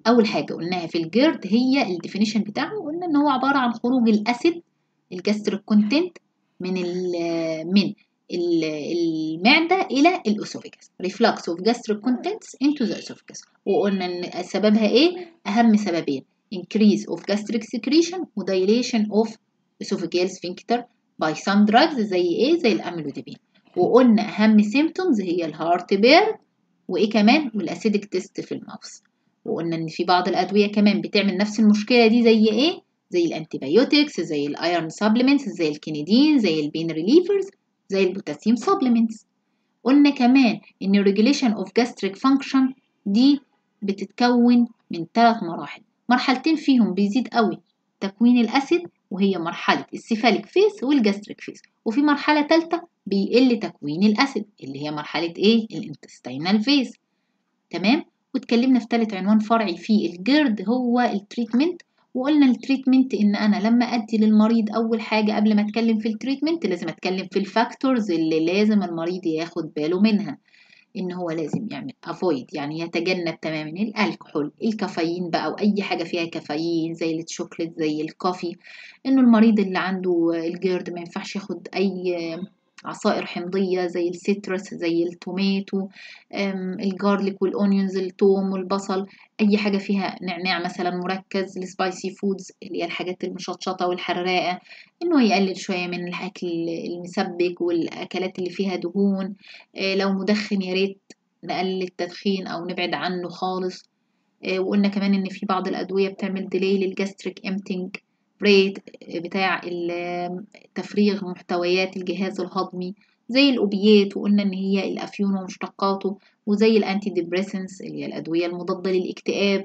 اول حاجه قلناها في الجيرد هي الديفينيشن بتاعه قلنا ان هو عباره عن خروج الاسيد الجاستريك كونتنت من ال من ال المعده الى الاسوفيجاس reflux of gastric contents into the esophagus وقلنا ان سببها ايه اهم سببين increase of gastric secretion و dilation of esophageal sphincter by some drugs زي ايه زي الاميلوديبين وقلنا اهم symptoms هي الهارت بير وايه كمان والاسيدك تيست في الماوس وقلنا ان في بعض الادويه كمان بتعمل نفس المشكله دي زي ايه زي الانتيبيوتكس زي الايرون سبلمنتس زي الكينيدين زي البين ريليفرز زي البوتاسيوم سبلمنتس قلنا كمان ان regulation of gastric function دي بتتكون من ثلاث مراحل مرحلتين فيهم بيزيد قوي تكوين الاسيد وهي مرحله السيفاليك فيس والجاستريك فيس وفي مرحله ثالثه بيقل تكوين الاسيد اللي هي مرحله ايه الانتستينال فيس تمام واتكلمنا في ثالث عنوان فرعي في الجرد هو التريتمنت وقلنا التريتمنت ان انا لما ادي للمريض اول حاجه قبل ما اتكلم في التريتمنت لازم اتكلم في الفاكتورز اللي لازم المريض ياخد باله منها ان هو لازم يعمل افويد يعني يتجنب تماما الكحول الكافيين بقى او اي حاجه فيها كافيين زي الشوكليت زي الكوفي انه المريض اللي عنده الجيرد ما ينفعش ياخد اي عصائر حمضية زي السيترس زي التوماتو الجارليك والأونيونز التوم والبصل أي حاجة فيها نعناع مثلا مركز السبايسي فودز اللي هي الحاجات المشطشطة والحراقة إنه يقلل شوية من الأكل المسبك والأكلات اللي فيها دهون لو مدخن يا ريت نقلل التدخين أو نبعد عنه خالص وقلنا كمان إن في بعض الأدوية بتعمل ديلي للجاستريك امتنج ريت بتاع تفريغ محتويات الجهاز الهضمي زي الأوبيات وقلنا إن هي الأفيون ومشتقاته وزي الأنتي ديبريسنس اللي هي الأدوية المضادة للاكتئاب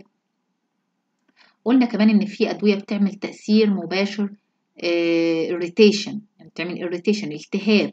قلنا كمان إن في أدوية بتعمل تأثير مباشر irritation يعني بتعمل irritation التهاب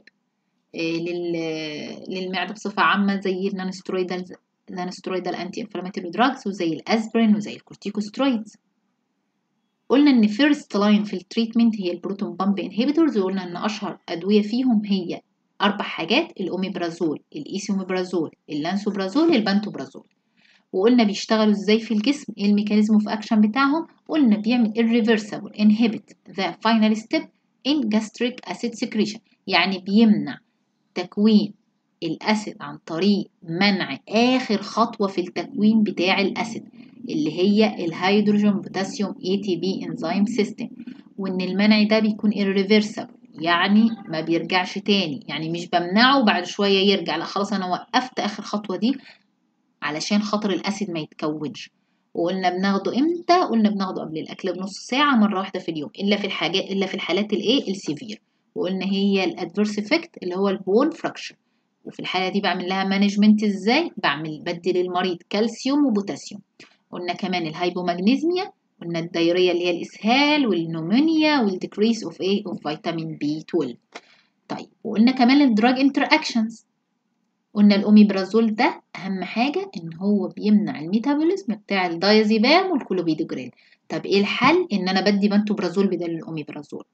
للمعدة بصفة عامة زي النانسترويدال النانسترويدال أنتي انفلاماتوري دراجز وزي الأسبرين وزي الكورتيكوسترويدز قلنا ان فيرست لاين في التريتمنت هي البروتون بامب انهبيتورز وقلنا ان اشهر ادويه فيهم هي اربع حاجات الاوميبرازول الايسوميبرازول اللانسوبرازول البانتوبرازول وقلنا بيشتغلوا ازاي في الجسم ايه الميكانيزم اوف اكشن بتاعهم قلنا بيعمل irreversible inhibit the final step in gastric acid secretion يعني بيمنع تكوين الاسيد عن طريق منع اخر خطوه في التكوين بتاع الاسيد اللي هي الهيدروجين بوتاسيوم اي تي بي انزيم سيستم وان المنع ده بيكون irreversible يعني ما بيرجعش تاني يعني مش بمنعه وبعد شويه يرجع لا خلاص انا وقفت اخر خطوه دي علشان خاطر الاسيد ما يتكونش وقلنا بناخده امتى قلنا بناخده قبل الاكل بنص ساعه مره واحده في اليوم الا في الحاجات الا في الحالات الايه السيفير وقلنا هي الادفيرس افكت اللي هو البون فراكشر وفي الحاله دي بعمل لها مانجمنت ازاي بعمل بدي للمريض كالسيوم وبوتاسيوم قلنا كمان الهايبومagنيزميا قلنا الدايريه اللي هي الاسهال والنومونيا والديكريس اوف ايه اوف فيتامين بي 12 طيب وقلنا كمان الدراج انتر اكشنز قلنا الاوميبرازول ده اهم حاجه ان هو بيمنع الميتابوليزم بتاع الدايازيبام والكلوبيدوجرين طب ايه الحل ان انا بدي بنتوبرازول بدل الاوميبرازول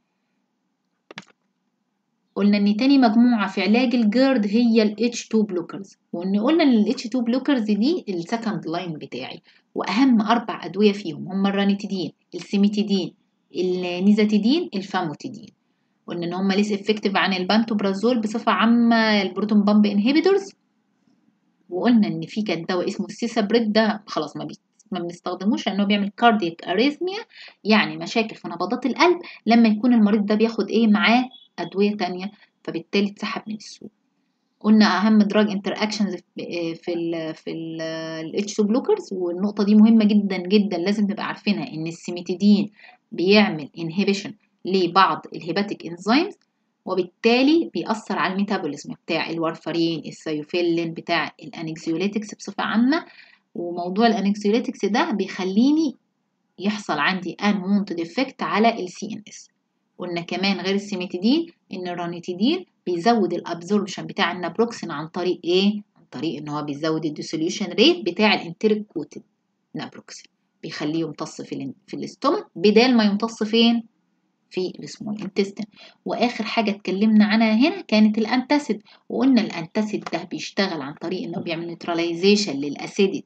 قلنا ان تاني مجموعه في علاج الجيرد هي ال H2 بلوكرز وان قلنا ان ال H2 بلوكرز دي السكند لاين بتاعي واهم اربع ادويه فيهم هم الرانيتيدين السيميتيدين النيزاتيدين الفاموتيدين قلنا ان هم ليس افكتيف عن البانتوبرازول بصفه عامه البروتون بامب انهبيتورز وقلنا ان في كان دواء اسمه السيسابريد ده خلاص ما بي ما بنستخدموش لانه بيعمل كاردياك اريثميا يعني مشاكل في نبضات القلب لما يكون المريض ده بياخد ايه معاه ادويه تانية فبالتالي اتسحب من السوق قلنا اهم دراج انتر اكشنز في ال في الاتش 2 بلوكرز والنقطه دي مهمه جدا جدا لازم نبقى عارفينها ان السيميتيدين بيعمل انهبيشن لبعض الهيباتيك انزيمز وبالتالي بيأثر على الميتابوليزم بتاع الوارفارين السيوفيلين بتاع الانكزيوليتكس بصفه عامه وموضوع الانكزيوليتكس ده بيخليني يحصل عندي unwanted effect على السي ان اس قلنا كمان غير السيميتيدين ان الرانيتيدين بيزود الابزوربشن بتاع النابروكسين عن طريق ايه عن طريق ان هو بيزود الديسوليوشن ريت بتاع الانتريك كوتد نابروكسين بيخليه يمتص في ال في الاستومك بدال ما يمتص فين في السمول انتستين واخر حاجه اتكلمنا عنها هنا كانت الانتاسيد وقلنا الانتاسيد ده بيشتغل عن طريق انه بيعمل نيوتراليزيشن للاسيديتي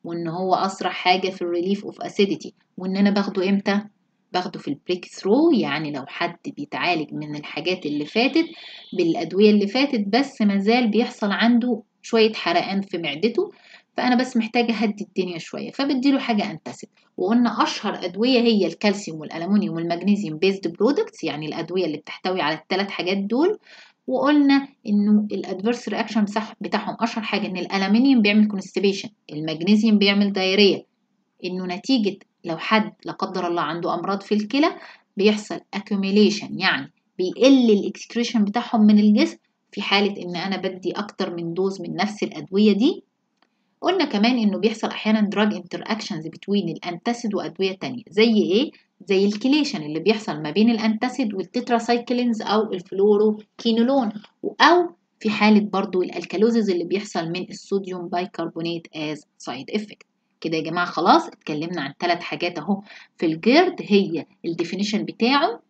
وان هو اسرع حاجه في الريليف اوف اسيديتي وان انا باخده امتى باخده في البريك ثرو يعني لو حد بيتعالج من الحاجات اللي فاتت بالادويه اللي فاتت بس مازال بيحصل عنده شويه حرقان في معدته فانا بس محتاجه اهدي الدنيا شويه فبديله حاجه انتاسيد وقلنا اشهر ادويه هي الكالسيوم والالومنيوم والمغنيسيوم بيزد برودكتس يعني الادويه اللي بتحتوي على الثلاث حاجات دول وقلنا انه الادفيرس رياكشن بتاعهم اشهر حاجه ان الالومنيوم بيعمل كونستيبيشن المغنيسيوم بيعمل دايريه انه نتيجه لو حد لا قدر الله عنده امراض في الكلى بيحصل accumulation يعني بيقل الاكسكريشن بتاعهم من الجسم في حاله ان انا بدي اكتر من دوز من نفس الادويه دي قلنا كمان انه بيحصل احيانا دراج انتر اكشنز بتوين الانتاسيد وادويه تانية زي ايه زي الكليشن اللي بيحصل ما بين الانتاسيد والتتراسايكلينز او الفلوروكينولون او في حاله برضو الالكالوزز اللي بيحصل من الصوديوم بايكربونات از سايد افكت كده يا جماعه خلاص اتكلمنا عن ثلاث حاجات اهو في الجيرد هي الديفينيشن بتاعه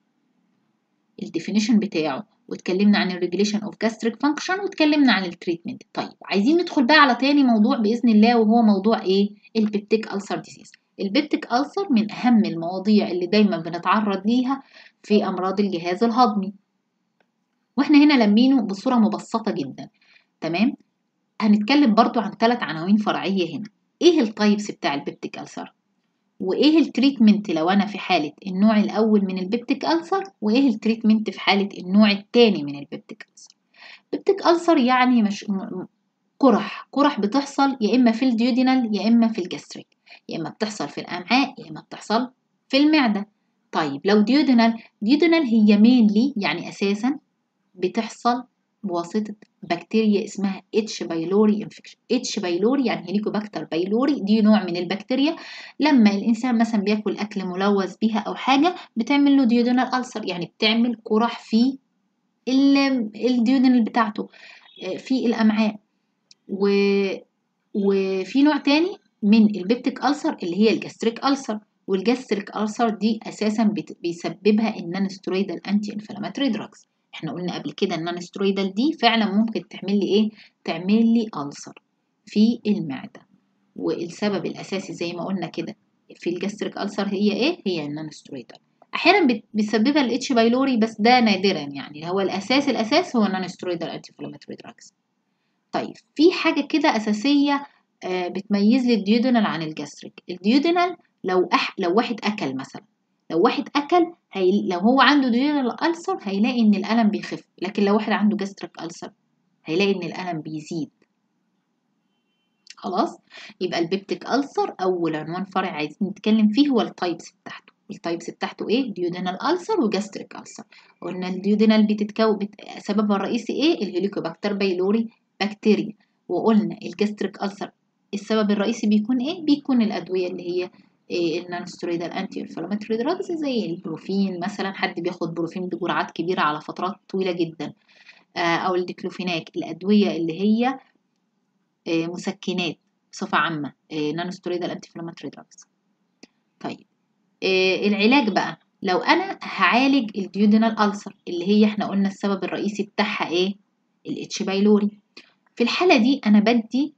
الديفينيشن بتاعه واتكلمنا عن الريجوليشن اوف جاستريك فانكشن واتكلمنا عن التريتمنت طيب عايزين ندخل بقى على تاني موضوع باذن الله وهو موضوع ايه البيبتيك ألسر ديزيز البيبتيك ألسر من اهم المواضيع اللي دايما بنتعرض ليها في امراض الجهاز الهضمي واحنا هنا لمينه بصوره مبسطه جدا تمام هنتكلم برضو عن ثلاث عناوين فرعيه هنا ايه التايبس بتاع البيبتيك ألسر وايه التريتمنت لو انا في حاله النوع الاول من البيبتيك ألسر وايه التريتمنت في حاله النوع الثاني من البيبتيك ألسر بيبتيك ألسر يعني مش قرح قرح بتحصل يا اما في الديودينال يا اما في الجاستريك يا اما بتحصل في الامعاء يا اما بتحصل في المعده طيب لو ديودينال ديودينال هي مينلي يعني اساسا بتحصل بواسطة بكتيريا اسمها اتش بايلوري انفكشن اتش بايلوري يعني هيليكوباكتر بايلوري دي نوع من البكتيريا لما الانسان مثلا بياكل اكل ملوث بيها او حاجه بتعمل له ديودينال ألسر يعني بتعمل قرح في الديودينال بتاعته في الامعاء و... وفي نوع تاني من البيبتيك ألسر اللي هي الجاستريك ألسر والجاستريك ألسر دي اساسا بت... بيسببها النون سترويدال انتي انفلاماتوري دراجز احنا قلنا قبل كده ان النون سترويدال دي فعلا ممكن تعمل لي ايه تعمل لي ألسر في المعده والسبب الاساسي زي ما قلنا كده في الجاستريك ألسر هي ايه هي النون سترويدال احيانا بيسببها الاتش بايلوري بس ده نادرا يعني هو الاساس الاساس هو النون سترويدال انتي انفلاماتوري دراجز طيب في حاجه كده اساسيه آه بتميز لي الديودينال عن الجاستريك الديودينال لو أح... لو واحد اكل مثلا لو واحد اكل هي... لو هو عنده ديودينال ألسر هيلاقي ان الالم بيخف لكن لو واحد عنده جاستريك ألسر هيلاقي ان الالم بيزيد خلاص يبقى البيبتيك ألسر اول عنوان فرع عايزين نتكلم فيه هو التايبس بتاعته التايبس بتاعته ايه ديودينال ألسر وجاستريك ألسر قلنا الديودينال بتتكون بت... سببها الرئيسي ايه الهيليكوباكتر بايلوري بكتيريا وقلنا الجاستريك ألسر السبب الرئيسي بيكون ايه بيكون الادويه اللي هي إيه النون سترويدال انتي انفلاماتوري دراجز زي البروفين مثلا حد بياخد بروفين بجرعات كبيره على فترات طويله جدا آه او الديكلوفيناك الادويه اللي هي آه مسكنات بصفه عامه نون سترويدال انتي انفلاماتوري دراجز طيب آه العلاج بقى لو انا هعالج الديودينال ألسر اللي هي احنا قلنا السبب الرئيسي بتاعها ايه الاتش بايلوري في الحاله دي انا بدي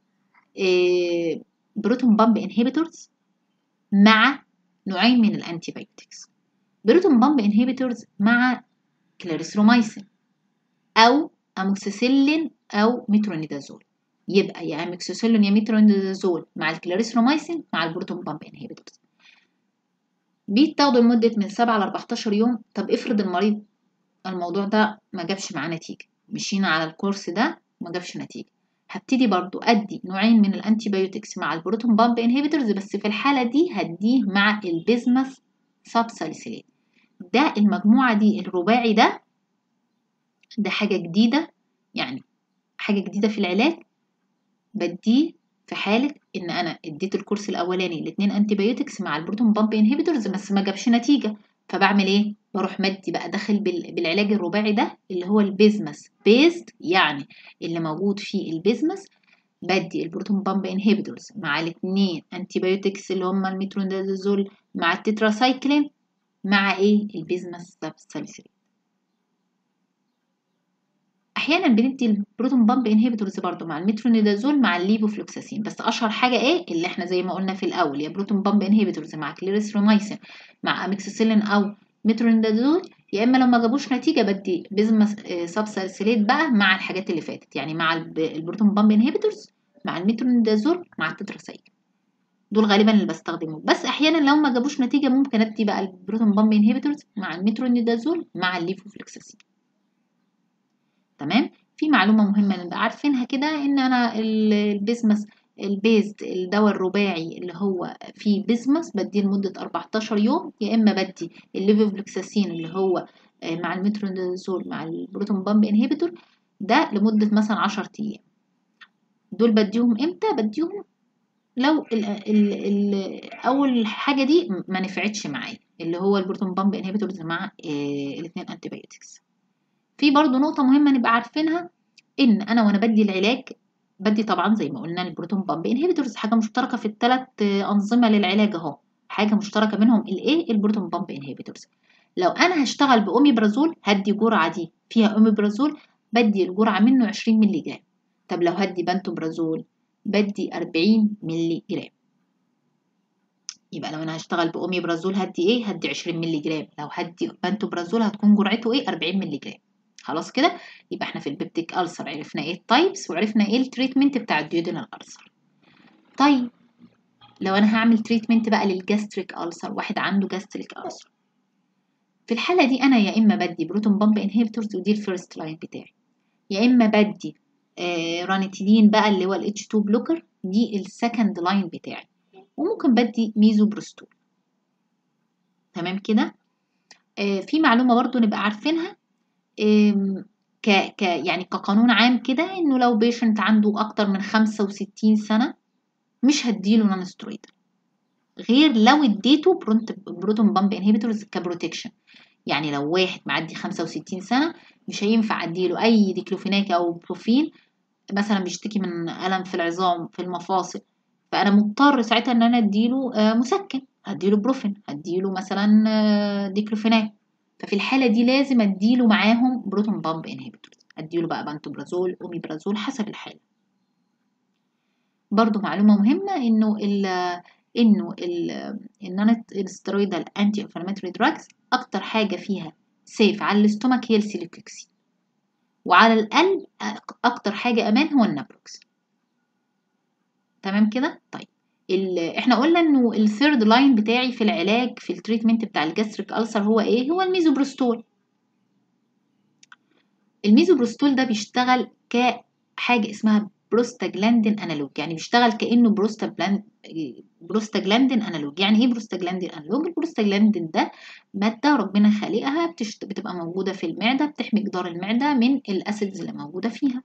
بروتون بامب انهبيتورز مع نوعين من الانتي بايوتكس بروتون بامب انهبيتورز مع كلاريسرومايسين او اموكسيسيلين او مترونيدازول يبقى يا اموكسيسيلين يا مترونيدازول مع الكلاريسرومايسين مع البروتون بامب انهبيتورز بيتاخدوا لمدة من 7 ل 14 يوم طب افرض المريض الموضوع ده ما جابش معاه نتيجة مشينا على الكورس ده ما جابش نتيجة هبتدي برضو ادي نوعين من الانتي بايوتكس مع البروتون بامب انهبيتورز بس في الحاله دي هديه مع البيزمس سابساليسيلين ده المجموعه دي الرباعي ده ده حاجه جديده يعني حاجه جديده في العلاج بديه في حاله ان انا اديت الكورس الاولاني الاثنين انتي بايوتكس مع البروتون بامب انهبيتورز بس ما جابش نتيجه فبعمل ايه بروح مدي بقى داخل بالعلاج الرباعي ده اللي هو البيزمس بيزد يعني اللي موجود فيه البيزمس بدي البروتون بامب انهبيتورز مع الاثنين انتي بايوتكس اللي هم الميترونيدازول مع التتراسايكلين مع ايه البيزمس سابساليسيلين احيانا بندي البروتون بامب انهبيتورز برضو مع المترونيدازول مع الليفوفلوكساسين بس اشهر حاجه ايه اللي احنا زي ما قلنا في الاول يا بروتون بامب انهبيتورز مع كليريثرومايسين مع اميكسيسيلين او مترونيدازول يا اما لو ما جابوش نتيجه بدي بيزما سبسالسيليت بقى مع الحاجات اللي فاتت يعني مع البروتون بامب انهبيتورز مع المترونيدازول مع التتراسايكل دول غالبا اللي بستخدمهم بس احيانا لو ما جابوش نتيجه ممكن ادي بقى البروتون بامب انهبيتورز مع المترونيدازول مع الليفوفلوكساسين تمام في معلومه مهمه نبقى عارفينها كده ان انا البيزمس البيزد الدواء الرباعي اللي هو فيه بيزمس بديه لمده 14 يوم يا اما بدي الليفوفلوكساسين اللي هو مع المترونيدازول مع البروتون بامب انهبيتور ده لمده مثلا 10 ايام دول بديهم امتى بديهم لو ال ال ال اول حاجه دي ما نفعتش معايا اللي هو البروتون بامب انهبيتورز مع الاثنين انتي بايوتكس في برضو نقطه مهمه نبقى عارفينها ان انا وانا بدي العلاج بدي طبعا زي ما قلنا البروتون بامب انهبيتورز حاجه مشتركه في الثلاث انظمه للعلاج اهو حاجه مشتركه منهم الايه البروتون بامب انهبيتورز لو انا هشتغل باوميبرازول هدي جرعه دي فيها اوميبرازول بدي الجرعه منه 20 مللي جرام طب لو هدي بانتوبرازول بدي 40 مللي جرام يبقى لو انا هشتغل باوميبرازول هدي ايه هدي 20 مللي جرام لو هدي بانتوبرازول هتكون جرعته ايه 40 مللي جرام خلاص كده يبقى احنا في البيبتيك ألسر عرفنا ايه التايبس وعرفنا ايه التريتمنت بتاع الديودينال ألسر طيب لو انا هعمل تريتمنت بقى للجاستريك ألسر واحد عنده جاستريك ألسر في الحالة دي انا يا اما بدي بروتون بامب انهبيتورز ودي الفيرست لاين بتاعي يا اما بدي آه رانيتيدين بقى اللي هو الاتش 2 بلوكر دي السكند لاين بتاعي وممكن بدي ميزوبروستول تمام كده آه في معلومة برضو نبقى عارفينها ك ك يعني كقانون عام كده انه لو بيشنت عنده اكتر من 65 سنه مش هديله نون سترويدال غير لو اديته بروتون بامب انهبيتورز كبروتكشن يعني لو واحد معدي 65 سنه مش هينفع اديله اي ديكلوفيناك او بروفين مثلا بيشتكي من الم في العظام في المفاصل فانا مضطر ساعتها ان انا اديله مسكن هديله بروفين هديله مثلا ديكلوفيناك ففي الحالة دي لازم اديله معاهم بروتون بامب انهبيتورز اديله بقى بانتوبرازول اوميبرازول حسب الحالة برضو معلومة مهمة انه ال انه النون ستيرويدال انتي انفلاماتوري دراجز اكتر حاجة فيها سيف على الاستومك هي السيليكوكسين وعلى القلب اكتر حاجة امان هو النابروكس تمام كده طيب احنا قلنا انه الثيرد لاين بتاعي في العلاج في التريتمنت بتاع الجاستريك ألسر هو ايه هو الميزوبروستول الميزوبروستول ده بيشتغل كحاجة اسمها بروستاجلاندين انالوج يعني بيشتغل كانه بروستاجلاند بروستاجلاندين انالوج يعني ايه بروستاجلاندين انالوج البروستاجلاندين ده ماده ربنا خالقها بتشت... بتبقى موجوده في المعده بتحمي جدار المعده من الاسيدز اللي موجوده فيها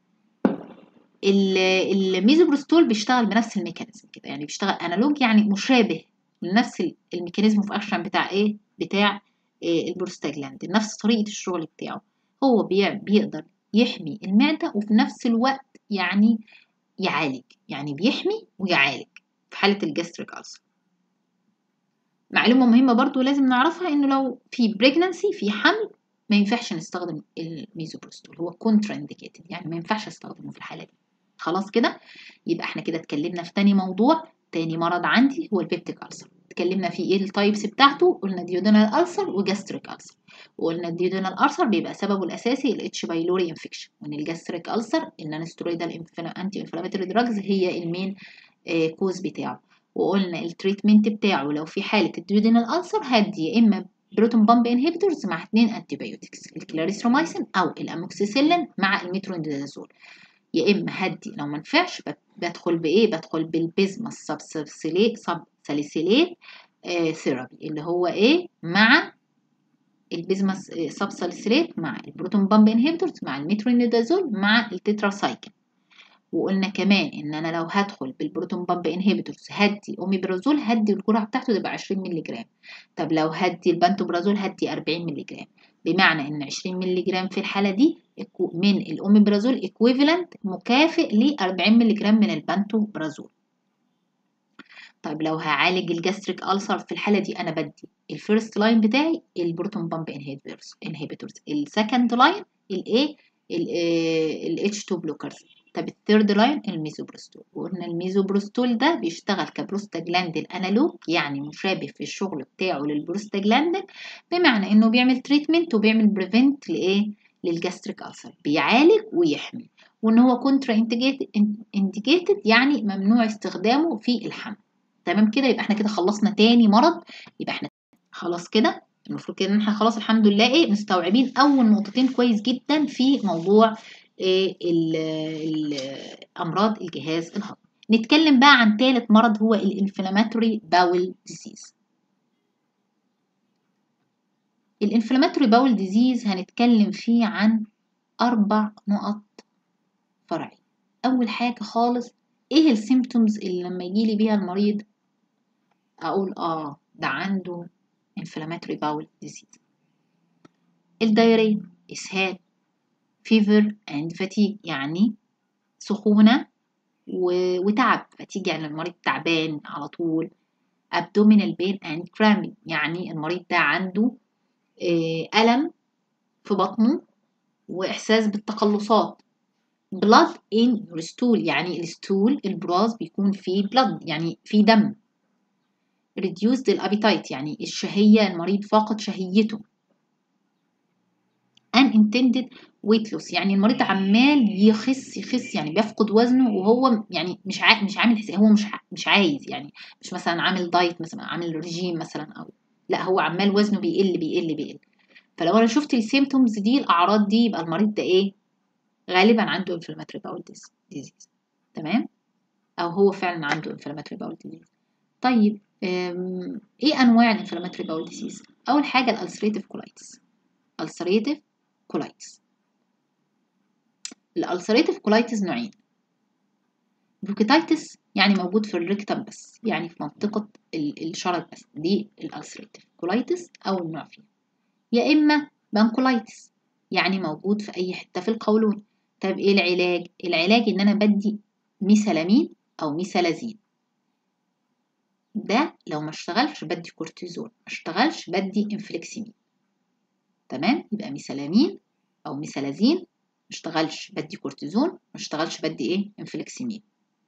الميزوبروستول بيشتغل بنفس الميكانيزم كده يعني بيشتغل انالوج يعني مشابه لنفس الميكانيزم اوف اكشن بتاع ايه بتاع إيه البروستاجلاندين نفس طريقه الشغل بتاعه هو بي... بيقدر يحمي المعده وفي نفس الوقت يعني يعالج يعني بيحمي ويعالج في حاله الجاستريك ألسر معلومه مهمه برضو لازم نعرفها انه لو في بريجنانسي في حمل ما ينفعش نستخدم الميزوبروستول هو كونترا انديكيتد يعني ما ينفعش استخدمه في الحاله دي خلاص كده يبقى احنا كده اتكلمنا في تاني موضوع تاني مرض عندي هو البيبتيك ألسر اتكلمنا في ايه التايبس بتاعته قلنا ديودينال ألسر وجاستريك ألسر وقلنا الديودينال ألسر بيبقى سببه الأساسي الاتش بايلوري انفكشن وان الجاستريك ألسر النون سترويدال انتي انفلاماتوري دراجز هي المين آه كوز بتاعه وقلنا التريتمنت بتاعه لو في حالة الديودينال ألسر هدي يا إما بروتون بامب انهبيتورز مع اثنين انتي بايوتكس الكلاريثرومايسين او الاموكسيسيلين مع الميترونيدازول يا اما هدي لو ما نفعش بدخل بايه بدخل بالبيزما سبساليسيليت سب ساليسيليت آه ثيرابي اللي هو ايه مع البيزما سبساليسيليت مع البروتون بامب انهبيتورز مع الميترونيدازول مع التتراسايكل وقلنا كمان ان انا لو هدخل بالبروتون بامب انهبيتورز هدي اوميبرازول هدي الجرعه بتاعته تبقى 20 مللي جرام طب لو هدي البانتوبرازول هدي 40 مللي جرام بمعنى ان 20 مللي جرام في الحاله دي من الاوميبرازول ايكويفالنت مكافئ ل 40 مللي جرام من البانتوبرازول طيب لو هعالج الجاستريك ألسر في الحالة دي أنا بدي الفيرست لاين بتاعي البروتون بامب انهبيتورز السكند لاين الايه ال H2 بلوكرز طب الثيرد لاين الميزوبروستول وقلنا الميزوبروستول ده بيشتغل كبروستاجلاندين انالوج يعني مشابه في الشغل بتاعه للبروستاجلاندين بمعنى انه بيعمل تريتمنت وبيعمل بريفنت لايه للجاستريك ألسر بيعالج ويحمي وان هو كونترا انديكيتد يعني ممنوع استخدامه في الحمل تمام كده يبقى احنا كده خلصنا تاني مرض يبقى احنا خلاص كده المفروض كده ان احنا خلاص الحمد لله ايه مستوعبين اول نقطتين كويس جدا في موضوع إيه امراض الجهاز الهضمي نتكلم بقى عن ثالث مرض هو الانفلاماتوري باول ديزيز الانفلاماتوري باول ديزيز هنتكلم فيه عن اربع نقط فرعي اول حاجه خالص ايه السيمتومز اللي لما يجيلي بيها المريض اقول اه ده عنده inflammatory bowel disease الدايريا اسهال fever and fatigue يعني سخونة وتعب فتيجي يعني المريض تعبان على طول abdominal pain and cramping يعني المريض ده عنده ألم في بطنه وإحساس بالتقلصات blood in your stool يعني الستول البراز بيكون فيه blood يعني فيه دم reduced الابيتايت يعني الشهية المريض فاقد شهيته unintended weight loss يعني المريض عمال يخس يخس يعني بيفقد وزنه وهو يعني مش عا... مش عامل حساب هو مش ع... مش عايز يعني مش مثلا عامل دايت مثلا عامل رجيم مثلا او لا هو عمال وزنه بيقل بيقل بيقل فلو انا شفت السيمتومز دي الاعراض دي يبقى المريض ده ايه غالبا عنده inflammatory bowel disease تمام او هو فعلا عنده inflammatory bowel disease طيب ايه انواع الانفلاماتوري باول ديزيز اول حاجه الالسريتيف كولايتس السريتيف كولايتس الالسريتيف كولايتس نوعين بروكيتايتس يعني موجود في الريكتم بس يعني في منطقة الشرج بس دي الالسريتيف كولايتس أول نوع فيها يا إما بانكولايتس يعني موجود في أي حتة في القولون طب إيه العلاج؟ العلاج إن أنا بدي ميسالامين أو ميسالازين ده لو ما اشتغلش بدي كورتيزون ما اشتغلش بدي انفليكسيمين تمام يبقى ميسالامين او ميسالازين ما اشتغلش بدي كورتيزون ما اشتغلش بدي ايه انفليكسيمين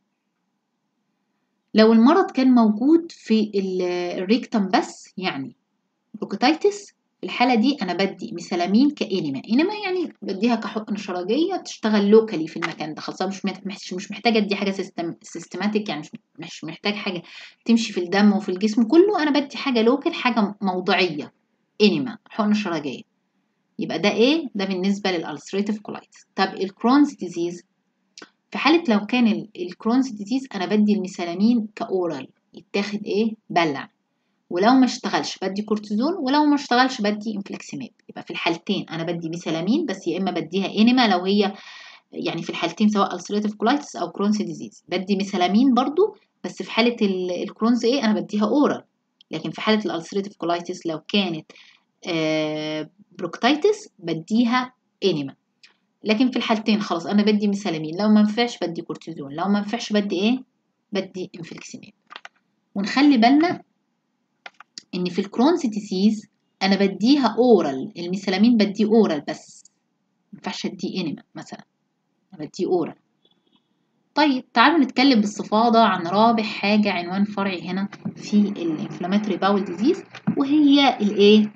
لو المرض كان موجود في الريكتم بس يعني بروكوتايتس في الحالة دي أنا بدي ميسالامين كإنما إنما يعني بديها كحقن شرجية تشتغل لوكالي في المكان ده خلاص مش مش محتاجة أدي حاجة سيستم سيستماتيك يعني مش محتاج حاجة تمشي في الدم وفي الجسم كله أنا بدي حاجة لوكال حاجة موضعية إنما حقن شرجية يبقى ده إيه؟ ده بالنسبة للألسريتيف كولايتس طب الكرونز ديزيز في حالة لو كان الكرونز ديزيز أنا بدي الميسالامين كأورال يتاخد إيه؟ بلع ولو ما اشتغلش بدي كورتيزون ولو ما اشتغلش بدي انفليكسيماب يبقى في الحالتين انا بدي ميسالامين بس يا اما بديها انما لو هي يعني في الحالتين سواء ulcerative colitis او كرونز ديزيز بدي ميسالامين برضو بس في حاله الكرونز ايه انا بديها اورال لكن في حاله الالسريتيف كولايتس لو كانت آه بروكتايتس بديها انما لكن في الحالتين خلاص انا بدي ميسالامين لو ما نفعش بدي كورتيزون لو ما نفعش بدي ايه بدي انفليكسيماب ونخلي بالنا ان في الكرونز ديزيز انا بديها اورال الميسالامين بديه اورال بس مينفعش اديه انما مثلا انا بديه اورال طيب تعالوا نتكلم باستفاضة عن رابع حاجة عنوان فرعي هنا في الانفلاماتوري باول ديزيز وهي الايه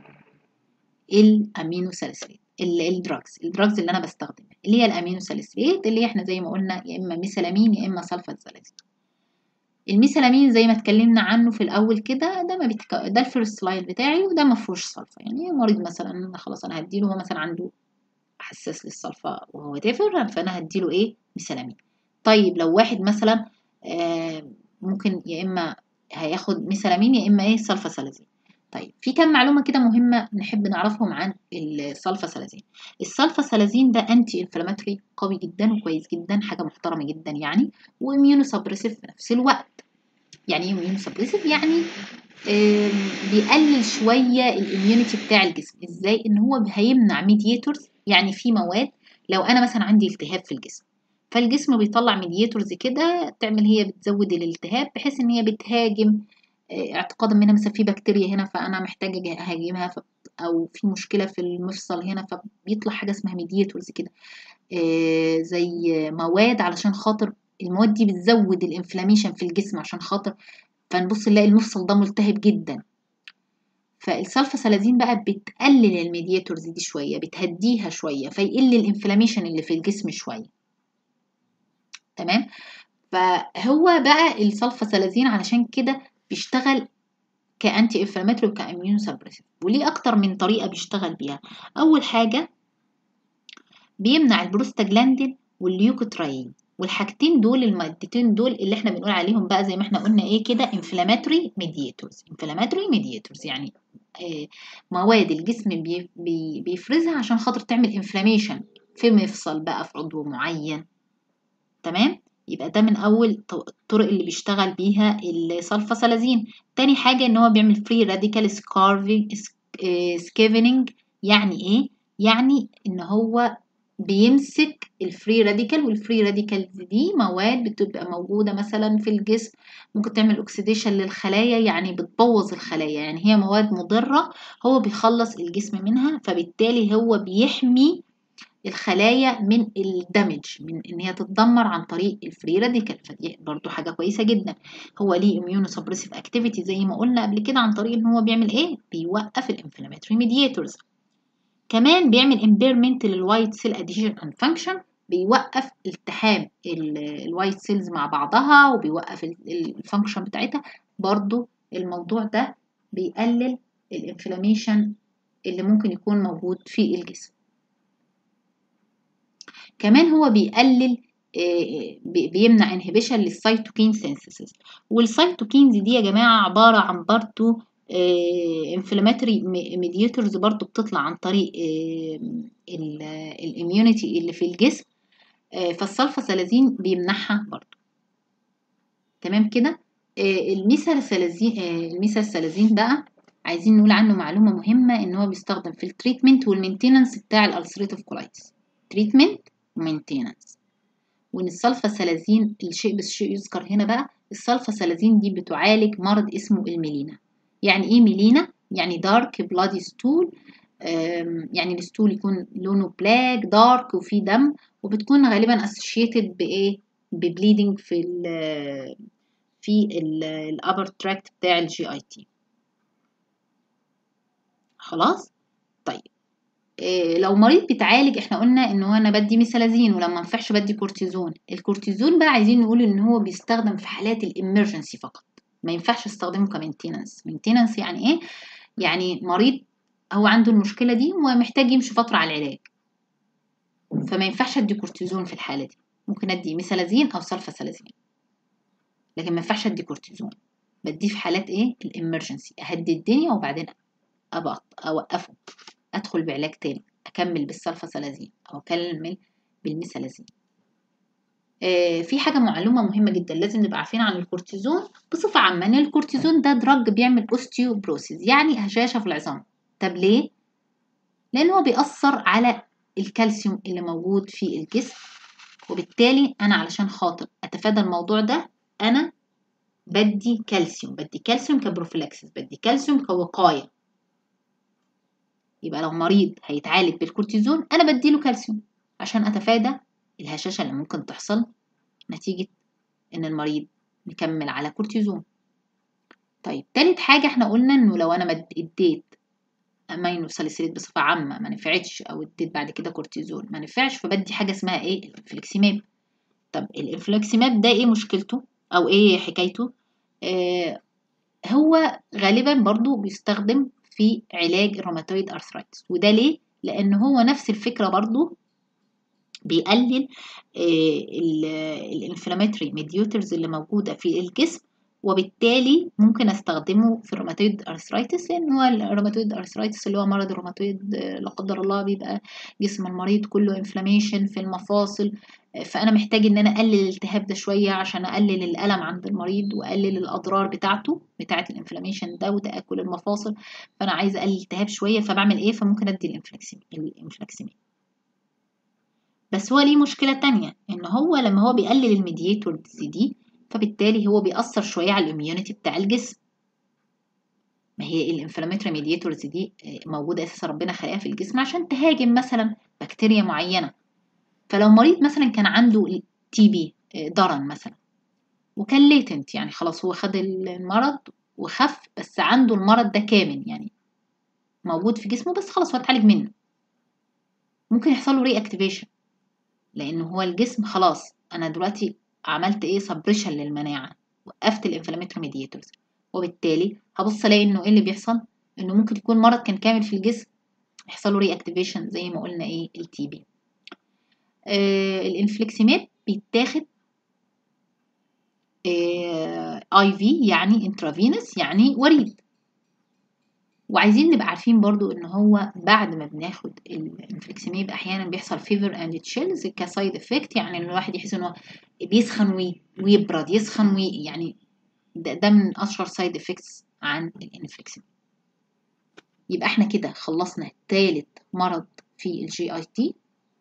الامينو ساليسيليت الدراجز الدراجز اللي انا بستخدمها اللي هي الامينو ساليسيليت اللي احنا زي ما قلنا يا اما ميسالامين يا اما سلفاتزالازين الميثالامين زي ما اتكلمنا عنه في الاول كده ده ما بيتك... ده الفيرست لاين بتاعي وده ما فيهوش صلفه يعني مريض مثلا خلاص انا هديله هو مثلا عنده حساس للصلفه وهو تافر فانا هديله ايه ميثالامين طيب لو واحد مثلا آه ممكن يا اما هياخد ميثالامين يا اما ايه سلفا سلازين طيب في كام معلومه كده مهمه نحب نعرفهم عن السلفا سلازين السلفا سلازين ده انتي انفلاماتوري قوي جدا وكويس جدا حاجه محترمه جدا يعني واميونو سبريسيف في نفس الوقت يعني ايه اميونو سبريسيف يعني بيقلل شويه الاميونيتي بتاع الجسم ازاي ان هو هيمنع ميدياتورز يعني في مواد لو انا مثلا عندي التهاب في الجسم فالجسم بيطلع ميدياتورز كده تعمل هي بتزود الالتهاب بحيث ان هي بتهاجم اعتقادا منها مثلا في بكتيريا هنا فانا محتاجه اهاجمها ف... او في مشكله في المفصل هنا فبيطلع حاجه اسمها ميدياتورز كده آه زي مواد علشان خاطر المواد دي بتزود الانفلاميشن في الجسم عشان خاطر فنبص نلاقي المفصل ده ملتهب جدا فالسلفاسلازين بقى بتقلل الميدياتورز دي شويه بتهديها شويه فيقل الانفلاميشن اللي في الجسم شويه تمام فهو بقى السلفاسلازين علشان كده بيشتغل كانتي انفلاماتوري وكاميون سبريسيف وليه اكتر من طريقه بيشتغل بيها اول حاجه بيمنع البروستاجلاندين والليوكوتراين والحاجتين دول المادتين دول اللي احنا بنقول عليهم بقى زي ما احنا قلنا ايه كده انفلاماتوري ميدياتورز انفلاماتوري ميدياتورز يعني آه مواد الجسم بي بي بيفرزها عشان خاطر تعمل انفلاميشن في مفصل بقى في عضو معين تمام يبقى ده من اول الطرق اللي بيشتغل بيها السلفاسلازين تاني حاجه ان هو بيعمل فري راديكال سكارفينج سكيفنينج يعني ايه يعني ان هو بيمسك الفري راديكال والفري راديكال دي مواد بتبقى موجوده مثلا في الجسم ممكن تعمل اوكسيديشن للخلايا يعني بتبوظ الخلايا يعني هي مواد مضره هو بيخلص الجسم منها فبالتالي هو بيحمي الخلايا من الدمج من ان هي تتدمر عن طريق الفري راديكال فدي برضو حاجه كويسه جدا هو ليه اميونو سبريسيف اكتيفيتي زي ما قلنا قبل كده عن طريق ان هو بيعمل ايه بيوقف الانفلاماتوري ميدياتورز كمان بيعمل امبيرمنت للوايت سيل اديشن اند فانكشن بيوقف التحام الوايت سيلز مع بعضها وبيوقف الفانكشن بتاعتها برضو الموضوع ده بيقلل الانفلاميشن اللي ممكن يكون موجود في الجسم كمان هو بيقلل بيمنع انهبيشن للسيتوكين سينثيسيس والسيتوكينز دي يا جماعه عباره عن برضو انفلاماتوري ميدياتورز برضو بتطلع عن طريق الاميونيتي اللي في الجسم فالسلفاسلازين بيمنعها برضو تمام كده الميثالسلازين الميثالسلازين بقى عايزين نقول عنه معلومه مهمه ان هو بيستخدم في التريتمنت والمينتيننس بتاع الالسريتيف كولايتس تريتمنت ومينتيننس وان السلفاسلازين الشيء بالشيء يذكر هنا بقى السلفاسلازين دي بتعالج مرض اسمه الميلينا يعني ايه ميلينا يعني دارك بلادي ستول يعني الستول يكون لونه بلاك دارك وفيه دم وبتكون غالبا اسوشيتد بايه ببليدنج في ال في الابر تراكت بتاع الجي اي تي خلاص طيب إيه لو مريض بيتعالج احنا قلنا ان هو انا بدي ميثالازين ولما ينفعش بدي كورتيزون الكورتيزون بقى عايزين نقول ان هو بيستخدم في حالات الامرجنسي فقط ما ينفعش استخدمه كمينتيننس مينتيننس يعني ايه يعني مريض هو عنده المشكله دي ومحتاج يمشي فتره على العلاج فما ينفعش ادي كورتيزون في الحاله دي ممكن ادي ميثالازين او سلفاسلازين لكن ما ينفعش ادي كورتيزون بديه في حالات ايه الامرجنسي اهدي الدنيا وبعدين ابقى اوقفه ادخل بعلاج تاني اكمل بالسلفاسلازين او اكمل بالميثالازين آه في حاجه معلومه مهمه جدا لازم نبقى عارفين عن الكورتيزون بصفه عامه ان الكورتيزون ده دراج بيعمل اوستيوبروسيس يعني هشاشه في العظام طب ليه لان هو بيأثر على الكالسيوم اللي موجود في الجسم وبالتالي انا علشان خاطر اتفادى الموضوع ده انا بدي كالسيوم بدي كالسيوم كبروفيلاكسس بدي كالسيوم كوقايه يبقى لو مريض هيتعالج بالكورتيزون انا بديله كالسيوم عشان اتفادى الهشاشه اللي ممكن تحصل نتيجه ان المريض مكمل على كورتيزون طيب تالت حاجه احنا قلنا انه لو انا اديت امينو ساليسيليت بصفه عامه ما نفعتش او اديت بعد كده كورتيزون ما نفعش فبدي حاجه اسمها ايه الانفليكسيماب طب الانفليكسيماب ده ايه مشكلته او ايه حكايته آه هو غالبا برضو بيستخدم في علاج الروماتويد ارثرايتس وده ليه لان هو نفس الفكره برضو بيقلل الانفلاماتري ميديوترز اللي موجوده في الجسم وبالتالي ممكن استخدمه في الروماتويد ارثرايتس لان هو الروماتويد ارثرايتس اللي هو مرض الروماتويد لا قدر الله بيبقى جسم المريض كله انفلاميشن في المفاصل فانا محتاج ان انا اقلل الالتهاب ده شويه عشان اقلل الالم عند المريض واقلل الاضرار بتاعته بتاعه الانفلاميشن ده وتاكل المفاصل فانا عايزه اقلل الالتهاب شويه فبعمل ايه فممكن ادي الانفلاكسيمين بس هو ليه مشكله تانية ان هو لما هو بيقلل الميدياتورز دي فبالتالي هو بيأثر شويه على الاميونيتي بتاع الجسم ما هي الانفلاماتوري ميدياتورز دي موجوده اساسا ربنا خلقها في الجسم عشان تهاجم مثلا بكتيريا معينه فلو مريض مثلا كان عنده تي بي ضرن مثلا وكان ليتنت يعني خلاص هو خد المرض وخف بس عنده المرض ده كامل يعني موجود في جسمه بس خلاص هو اتعالج منه ممكن يحصل له ري اكتيفيشن لان هو الجسم خلاص انا دلوقتي عملت ايه سبريشن للمناعه وقفت الانفلاماتوري ميديتورز وبالتالي هبص الاقي انه ايه اللي بيحصل انه ممكن يكون مرض كان كامل في الجسم يحصل له ري اكتيفيشن زي ما قلنا ايه التي بي آه الانفليكسيماب بيتاخد اي في يعني انترافينس يعني وريد وعايزين نبقى عارفين برضو ان هو بعد ما بناخد الانفليكسيماب احيانا بيحصل فيفر اند تشيلز كسايد افكت يعني ان الواحد يحس ان هو بيسخن ويبرد يسخن وي يعني ده, ده من اشهر سايد افكتس عن الانفليكسيماب يبقى احنا كده خلصنا تالت مرض في الجي اي تي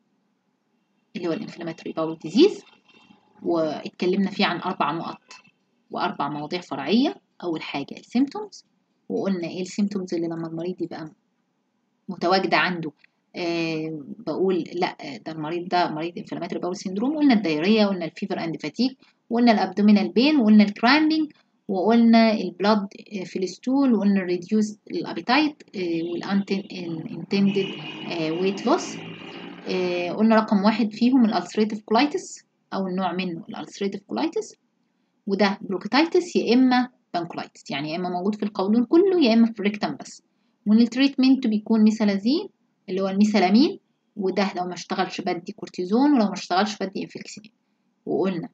اللي هو الانفلاماتوري باول ديزيز واتكلمنا فيه عن اربع نقط واربع مواضيع فرعيه اول حاجه السيمتومز وقلنا ايه السيمتومز اللي لما المريض يبقى متواجده عنده آه بقول لا ده المريض ده مريض انفلاماتوري باول سيندروم قلنا الدايريا قلنا الفيفر اند فاتيك وقلنا الابدومينال بين وقلنا الكرامبنج وقلنا البلاد في الستول وقلنا الريديوس الابيتايت والانتندد ويت لوس قلنا رقم واحد فيهم الالسريتيف كولايتس او النوع منه الالسريتيف كولايتس وده بروكيتايتس يا اما بانكولايتس يعني يا اما موجود في القولون كله يا اما في الريكتم بس وان التريتمنت بيكون ميثالازين اللي هو الميثالامين وده لو ما اشتغلش بدي كورتيزون ولو ما اشتغلش بدي انفليكسين وقلنا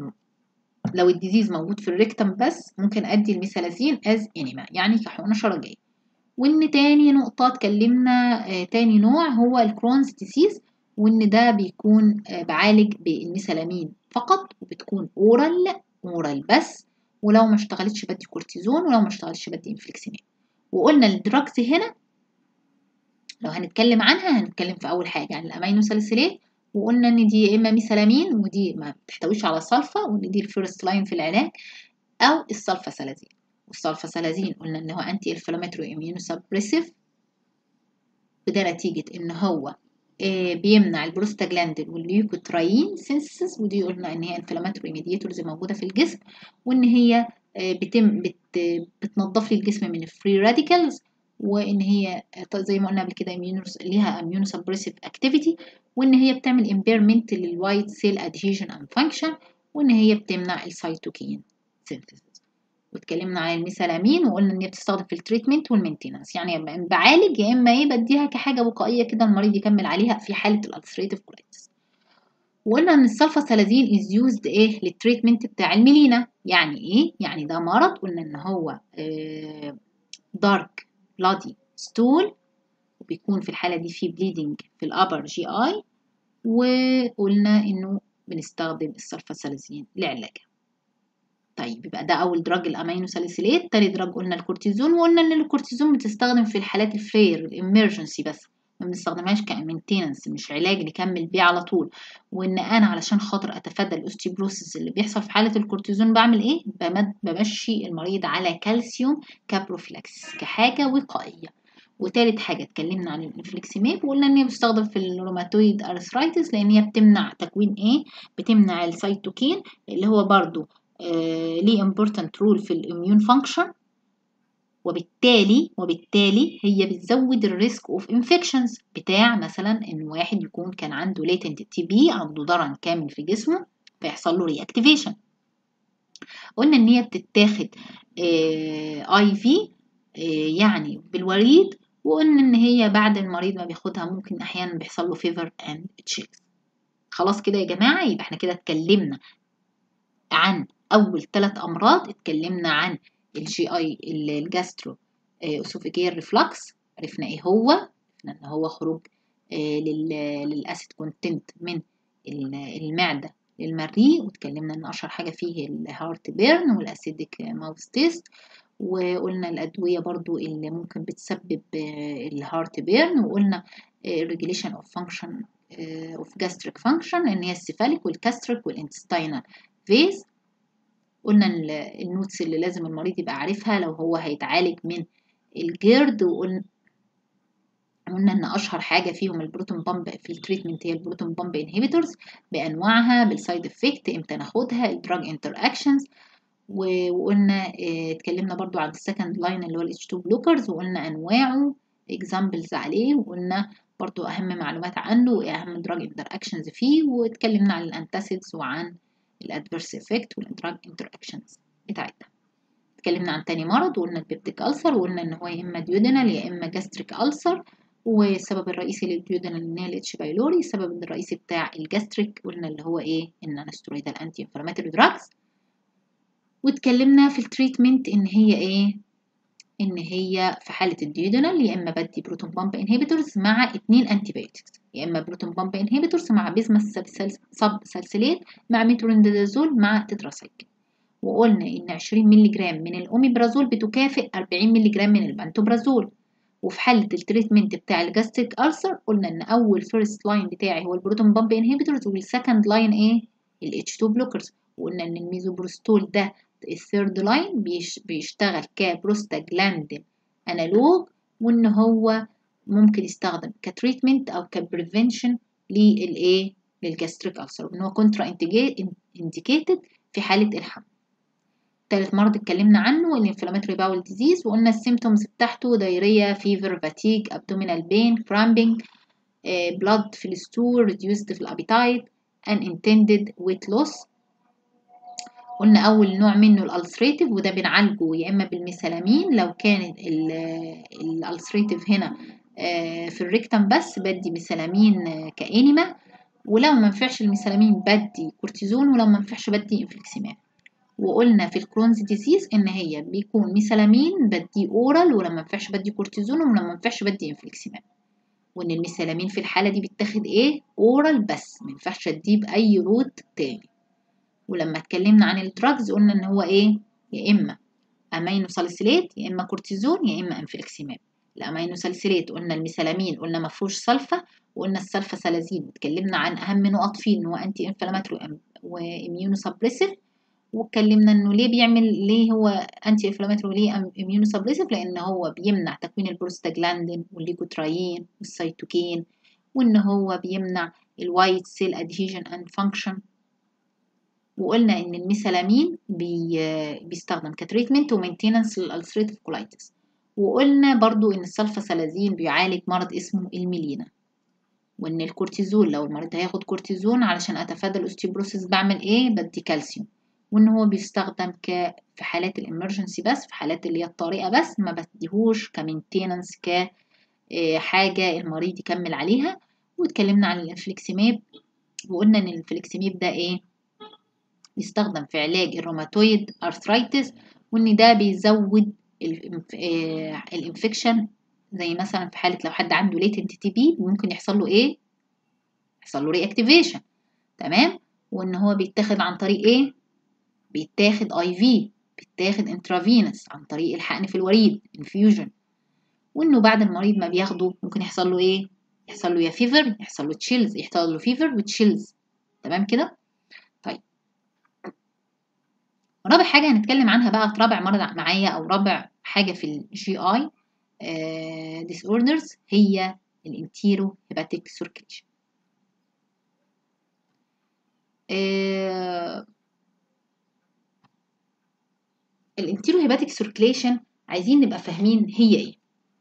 لو الديزيز موجود في الريكتم بس ممكن ادي الميثالازين از انيما يعني كحقنه شرجيه وان تاني نقطه اتكلمنا آه تاني نوع هو الكرونز ديزيز وان ده بيكون آه بعالج بالميثالامين فقط وبتكون اورال اورال بس ولو ما اشتغلتش بدي كورتيزون ولو ما اشتغلتش بدي انفليكسينين وقلنا الدراجز هنا لو هنتكلم عنها هنتكلم في اول حاجه عن الامينو ساليسيلات وقلنا ان دي يا اما ميثالامين ودي ما بتحتويش على صلفه وان دي الفيرست لاين في العلاج او الصلفه سلازين والصلفه سلازين قلنا ان هو انتي انفلاماتوري اميونو سبريسيف وده نتيجه ان هو بيمنع البروستاجلاندين والليوكوترايين سينسيس ودي قلنا ان هي انفلاماتوري ميدياتورز موجوده في الجسم وان هي بتم بت بتنظف لي الجسم من الفري راديكالز وان هي زي ما قلنا قبل كده ليها اميونو سبريسيف اكتيفيتي وان هي بتعمل امبيرمنت للوايت سيل ادهيجن اند فانكشن وان هي بتمنع السيتوكين سينثيسيس واتكلمنا عن الميثالامين وقلنا ان هي بتستخدم في التريتمنت والمينتيننس يعني بعالج يا اما ايه بديها كحاجه وقائيه كده المريض يكمل عليها في حاله الالسريتيف كولايتس وقلنا ان السلفاسلازين از يوزد ايه للتريتمنت بتاع الميلينا يعني ايه يعني ده مرض قلنا ان هو دارك بلادي ستول وبيكون في الحاله دي في بليدنج في الابر جي اي وقلنا انه بنستخدم السلفاسلازين لعلاجها طيب يبقى ده اول دراج الامينو ساليسيليت تاني دراج قلنا الكورتيزون وقلنا ان الكورتيزون بتستخدم في الحالات الفرير الامرجنسي بس ما بنستخدمهاش كمينتيننس مش علاج نكمل بيه على طول وان انا علشان خاطر اتفادى الاوستيبروسيس اللي بيحصل في حاله الكورتيزون بعمل ايه بمشي المريض على كالسيوم كبروفيلاكسيس كحاجه وقائيه وتالت حاجه اتكلمنا عن الانفليكسيماب وقلنا ان هي بتستخدم في الروماتويد ارثرايتس لان هي بتمنع تكوين ايه بتمنع السيتوكين اللي هو برضو آه ليه important role في الاميون فانكشن وبالتالي وبالتالي هي بتزود الريسك اوف انفكشنز بتاع مثلا ان واحد يكون كان عنده latent تي بي عنده ضرن كامل في جسمه فيحصل له ري اكتيفيشن قلنا ان هي بتتاخد اي في يعني بالوريد وقلنا ان هي بعد المريض ما بياخدها ممكن احيانا بيحصل له فيفر اند تشيلز خلاص كده يا جماعه يبقى احنا كده اتكلمنا عن اول ثلاث امراض اتكلمنا عن الجي اي الجاسترو اسوفيجيال ريفلكس عرفنا ايه هو عرفنا ان هو خروج للاسيد كونتنت من المعده للمريء واتكلمنا ان اشهر حاجه فيه الهارت بيرن والاسيدك ماوث تيست وقلنا الادويه برضو اللي ممكن بتسبب الهارت بيرن وقلنا regulation of function of gastric function ان هي السيفاليك والكاستريك والانتستينال فيز قلنا النوتس اللي لازم المريض يبقى عارفها لو هو هيتعالج من الجرد وقلنا قلنا ان اشهر حاجه فيهم البروتون بامب في التريتمنت هي البروتون بامب انهبيتورز بانواعها بالسايد افكت امتى ناخدها الدراج انتر اكشنز وقلنا اه اتكلمنا برضو عن السكند لاين اللي هو الاتش 2 بلوكرز وقلنا انواعه اكزامبلز عليه وقلنا برضو اهم معلومات عنه واهم دراج انتر اكشنز فيه واتكلمنا عن الانتاسيدز وعن الادفيرس افكت والدراج انتر اكشنز بتاعتها اتكلمنا عن تاني مرض وقلنا البيبتيك ألسر وقلنا ان هو يا اما ديودينال يا اما جاستريك ألسر والسبب الرئيسي للديودينال ان هي الاتش بايلوري السبب الرئيسي بتاع الجاستريك قلنا اللي هو ايه النانسترويدال انتي انفلاماتوري دراجز واتكلمنا في التريتمنت ان هي ايه ان هي في حاله الديودينال يا اما بدي بروتون بامب انهبيتورز مع اتنين انتي بايوتكس يا اما بروتون بامب انهبيتورز مع بيزمس سب سلسليت مع ميترونيدازول مع تتراسايكل وقلنا ان 20 مللي جرام من الاوميبرازول بتكافئ 40 مللي جرام من البنتوبرازول وفي حالة التريتمنت بتاع الجاستريك ألسر قلنا إن أول فيرست لاين بتاعي هو البروتون بامب انهبيتورز والسكند لاين إيه؟ ال H2 بلوكرز وقلنا إن الميزوبروستول ده الثيرد لاين بيش بيشتغل كبروستاجلاندين أنالوج وإن هو ممكن يستخدم كتريتمنت أو كبريفنشن للإيه؟ للجاستريك ألسر وإن هو كونترا انديكيتد في حالة الحمل. تالت مرض اتكلمنا عنه الانفلاماتوري باول ديزيز وقلنا السيمتومز بتاعته دايريا فيفر فاتيج ابدومينال بين كرامبنج بلاد في الستول ريديوسد في الابيتايت unintended weight loss قلنا اول نوع منه الالسريتيف وده بنعالجه يا اما بالميثالامين لو كان الالسريتيف هنا في الريكتم بس بدي ميثالامين كانيما ولو ما نفعش الميثالامين بدي كورتيزون ولو ما نفعش بدي انفليكسيماب وقلنا في الكرونز ديزيز ان هي بيكون ميثالامين بدي اورال ولما منفعش بدي كورتيزون ولما منفعش بدي انفليكسيماب وان الميثالامين في الحاله دي بيتاخد ايه اورال بس منفعش اديه باي روت تاني ولما اتكلمنا عن الدراجز قلنا ان هو ايه يا اما امينو ساليسيليت يا اما كورتيزون يا اما انفليكسيماب الامينو ساليسيليت قلنا الميثالامين قلنا ما فيهوش سلفه وقلنا السلفه سلازين واتكلمنا عن اهم نقط فيه ان هو انتي انفلاماتوري واميونو سبريسيف واتكلمنا انه ليه بيعمل ليه هو انتي انفلاماتوري ليه اميونو سبريسيف لان هو بيمنع تكوين البروستاجلاندين والليكوترايين والسيتوكين وان هو بيمنع الوايت سيل ادهيجن اند فانكشن وقلنا ان الميثالامين بي بيستخدم كتريتمنت ومينتيننس للالسريتيف كولايتس وقلنا برضو ان السلفاسلازين بيعالج مرض اسمه الميلينا وان الكورتيزون لو المريض هياخد كورتيزون علشان اتفادى الاوستيوبروسيس بعمل ايه بدي كالسيوم وان هو بيستخدم ك في حالات الامرجنسي بس في حالات اللي هي الطارئه بس ما بديهوش كمينتيننس ك حاجه المريض يكمل عليها واتكلمنا عن الانفليكسيماب وقلنا ان الانفليكسيماب ده ايه بيستخدم في علاج الروماتويد ارثرايتس وان ده بيزود الانفكشن زي مثلا في حاله لو حد عنده ليتنت تي بي ممكن يحصل له ايه يحصل له ري اكتيفيشن تمام وان هو بيتاخد عن طريق ايه بيتاخد اي في بيتاخد انترافينس عن طريق الحقن في الوريد انفيوجن وانه بعد المريض ما بياخده ممكن يحصل له ايه يحصل له يا فيفر يحصل له تشيلز يحصل له فيفر وتشيلز تمام كده طيب رابع حاجة هنتكلم عنها بقى في رابع مرض معايا أو رابع حاجة في الجي اي ديس اوردرز هي الانتيرو هيباتيك سيركيليشن الانتيرو هيباتيك سيركيليشن عايزين نبقى فاهمين هي ايه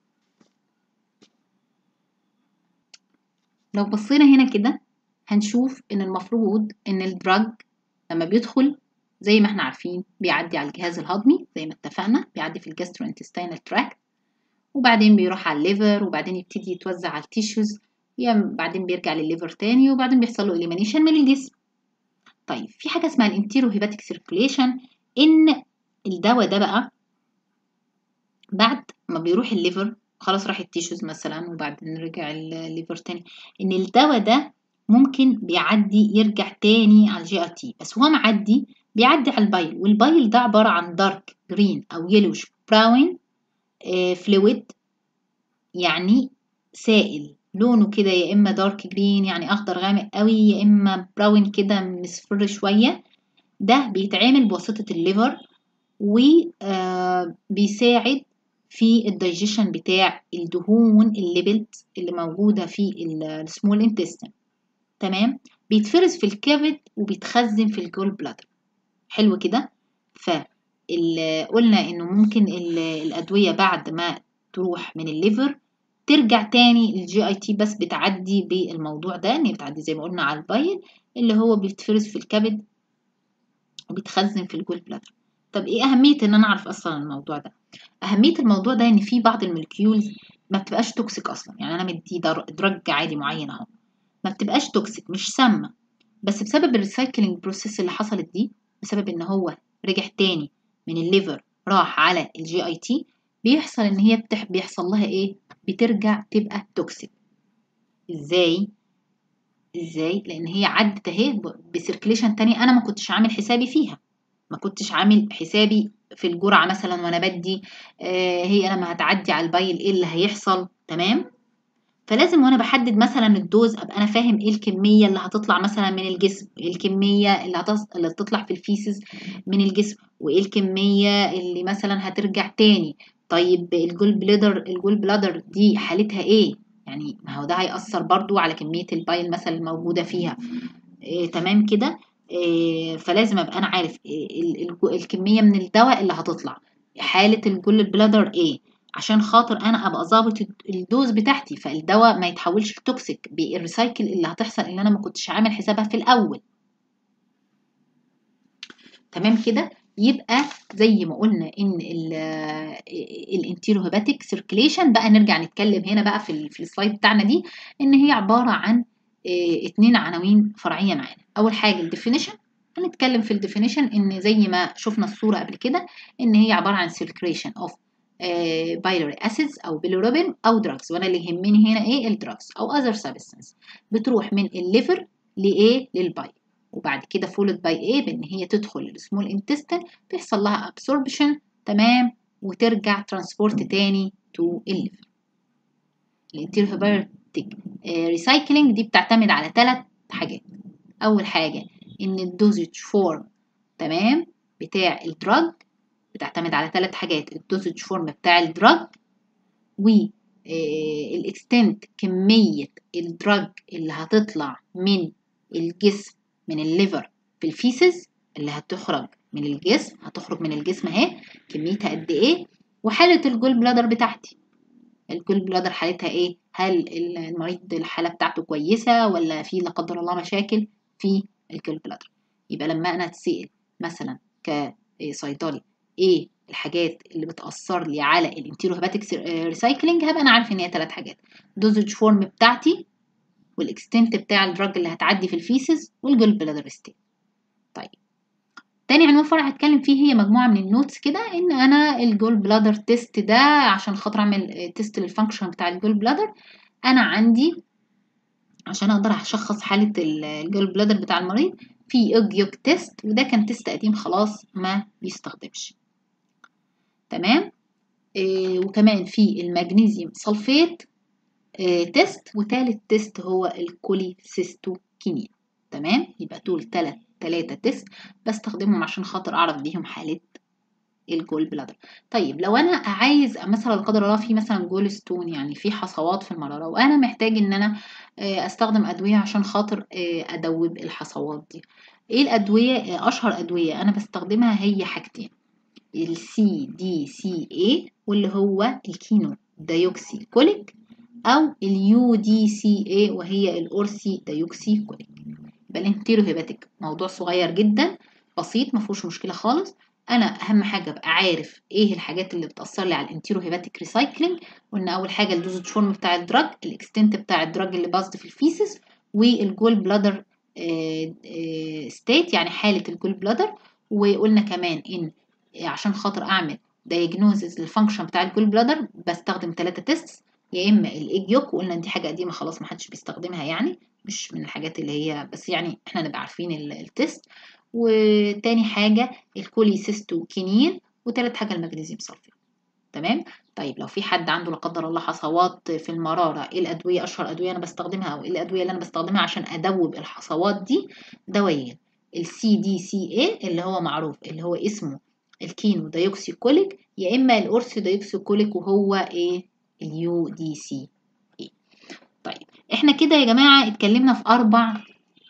لو بصينا هنا كده هنشوف ان المفروض ان الدراج لما بيدخل زي ما احنا عارفين بيعدي على الجهاز الهضمي زي ما اتفقنا بيعدي في الجاسترو انتستينال تراكت وبعدين بيروح على الليفر وبعدين يبتدي يتوزع على التيشوز يعني بعدين بيرجع للليفر تاني وبعدين بيحصل له اليمينيشن من الجسم طيب في حاجه اسمها الانتيرو هيباتيك سيركيليشن ان الدواء ده بقى بعد ما بيروح الليفر خلاص راح التيشوز مثلا وبعدين رجع الليفر تاني ان الدواء ده ممكن بيعدي يرجع تاني على الجي ار تي بس هو معدي بيعدي على البايل والبايل ده عبارة عن دارك جرين أو يلوش براون فلويد يعني سائل لونه كده يا إما دارك جرين يعني أخضر غامق قوي يا إما براون كده مصفر شوية ده بيتعمل بواسطة الليفر وبيساعد في الدايجيشن بتاع الدهون الليبلز اللي موجودة في السمول انتستين تمام بيتفرز في الكبد وبيتخزن في الجول بلادر حلو كده فقلنا انه ممكن الادوية بعد ما تروح من الليفر ترجع تاني للجي اي تي بس بتعدي بالموضوع ده ان هي بتعدي زي ما قلنا على البايل اللي هو بيتفرز في الكبد وبيتخزن في الجول بلادر طب ايه اهميه ان انا اعرف اصلا الموضوع ده اهميه الموضوع ده ان في بعض المولكيولز ما بتبقاش توكسيك اصلا يعني انا مدي دراج عادي معين اهو ما بتبقاش توكسيك مش سامه بس بسبب الريسايكلينج بروسيس اللي حصلت دي بسبب ان هو رجع تاني من الليفر راح على الجي اي تي بيحصل ان هي بتح بيحصل لها ايه بترجع تبقى توكسيك ازاي ازاي لان هي عدت اهي بسيركليشن تاني انا ما كنتش عامل حسابي فيها ما كنتش عامل حسابي في الجرعه مثلا وانا بدي آه هي لما هتعدي على البايل ايه اللي هيحصل تمام فلازم وانا بحدد مثلا الدوز ابقى انا فاهم ايه الكميه اللي هتطلع مثلا من الجسم ايه الكميه اللي, هتص... اللي هتطلع في الفيسز من الجسم وايه الكميه اللي مثلا هترجع تاني طيب الجول بلادر الجول بلادر دي حالتها ايه يعني ما هو ده هيأثر برضو على كمية البايل مثلا الموجودة فيها إيه تمام كده إيه فلازم ابقى انا عارف إيه الكمية من الدواء اللي هتطلع حالة الجول بلادر ايه عشان خاطر انا ابقى ظابط الدوز بتاعتي فالدواء ما يتحولش لتوكسيك بالريسايكل اللي هتحصل اللي انا ما كنتش عامل حسابها في الاول تمام كده يبقى زي ما قلنا ان الانتيرو هيباتيك سيركليشن بقى نرجع نتكلم هنا بقى في, في السلايد بتاعنا دي ان هي عباره عن اتنين عناوين فرعيه معانا اول حاجه الديفينيشن هنتكلم في الديفينيشن ان زي ما شفنا الصوره قبل كده ان هي عباره عن سيركليشن اوف بايلوري اسيدز او بيلوروبين او دراجز وانا اللي يهمني هنا ايه الدراجز او اذر سبستانس بتروح من الليفر لايه للبايل وبعد كده فولد باي ايه بان هي تدخل السمول انتستين بيحصل لها ابسوربشن تمام وترجع ترانسبورت تاني تو الليفر الانتيرهيباتيك ريسايكلينج دي بتعتمد على ثلاث حاجات اول حاجه ان الدوزج فورم تمام بتاع الدراج بتعتمد على ثلاث حاجات الدوزج فورم بتاع الدراج و الاكستنت كميه الدراج اللي هتطلع من الجسم من الليفر في الفيسز اللي هتخرج من الجسم هتخرج من الجسم اهي كميتها قد ايه وحالة الجول بلادر بتاعتي الجول بلادر حالتها ايه هل المريض الحالة بتاعته كويسة ولا في لا قدر الله مشاكل في الجول بلادر يبقى لما انا اتسأل مثلا كصيدلي ايه الحاجات اللي بتأثر لي على الانتيرو هيباتيك ريسايكلينج هبقى انا عارف ان هي ثلاث حاجات دوزج فورم بتاعتي والاكستنت بتاع الدراج اللي هتعدي في الفيسز والجول بلادر ستيت طيب تاني عنوان فرع هتكلم فيه هي مجموعة من النوتس كده ان انا الجول بلادر تيست ده عشان خاطر اعمل تيست للفانكشن بتاع الجول بلادر انا عندي عشان اقدر اشخص حالة الجول بلادر بتاع المريض في اجيوك تيست وده كان تيست قديم خلاص ما بيستخدمش تمام إيه وكمان في المغنيسيوم سلفيت تيست وتالت تيست هو الكوليسيستوكينيا تمام يبقى دول تلات تلاتة تيست بستخدمهم عشان خاطر اعرف بيهم حالة الجول بلادر طيب لو انا عايز مثلا لا قدر الله في مثلا جول ستون يعني في حصوات في المرارة وانا محتاج ان انا استخدم ادوية عشان خاطر ادوب الحصوات دي ايه الادوية اشهر ادوية انا بستخدمها هي حاجتين السي دي سي اي واللي هو الكينو دايوكسي كوليك او اليو دي سي اي وهي الاورسي دايوكسي كوليك يبقى الانتيرو هيباتيك موضوع صغير جدا بسيط ما فيهوش مشكله خالص انا اهم حاجه ابقى عارف ايه الحاجات اللي بتاثر لي على الانتيرو هيباتيك ريسايكلينج قلنا اول حاجه الدوزج فورم بتاع الدراج الاكستنت بتاع الدراج اللي باظ في الفيسس والجول بلادر ستيت يعني حاله الجول بلادر وقلنا كمان ان عشان خاطر اعمل دايجنوزز للفانكشن بتاع الجول بلادر بستخدم ثلاثه تيست يا اما الايج يوك وقلنا دي حاجه قديمه خلاص ما حدش بيستخدمها يعني مش من الحاجات اللي هي بس يعني احنا نبقى عارفين التيست وتاني حاجه الكوليسيستوكينين وتالت حاجه المغنيسيوم سلفيت تمام طيب لو في حد عنده لا قدر الله حصوات في المراره ايه الادويه اشهر ادويه انا بستخدمها او ايه الادويه اللي انا بستخدمها عشان ادوب الحصوات دي دوايين السي دي سي اي اللي هو معروف اللي هو اسمه الكينو دايوكسيكوليك يا اما الاورثو دايوكسيكوليك وهو ايه اليو دي سي ايه طيب احنا كده يا جماعه اتكلمنا في اربع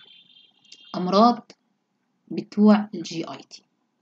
امراض بتوع الجي اي تي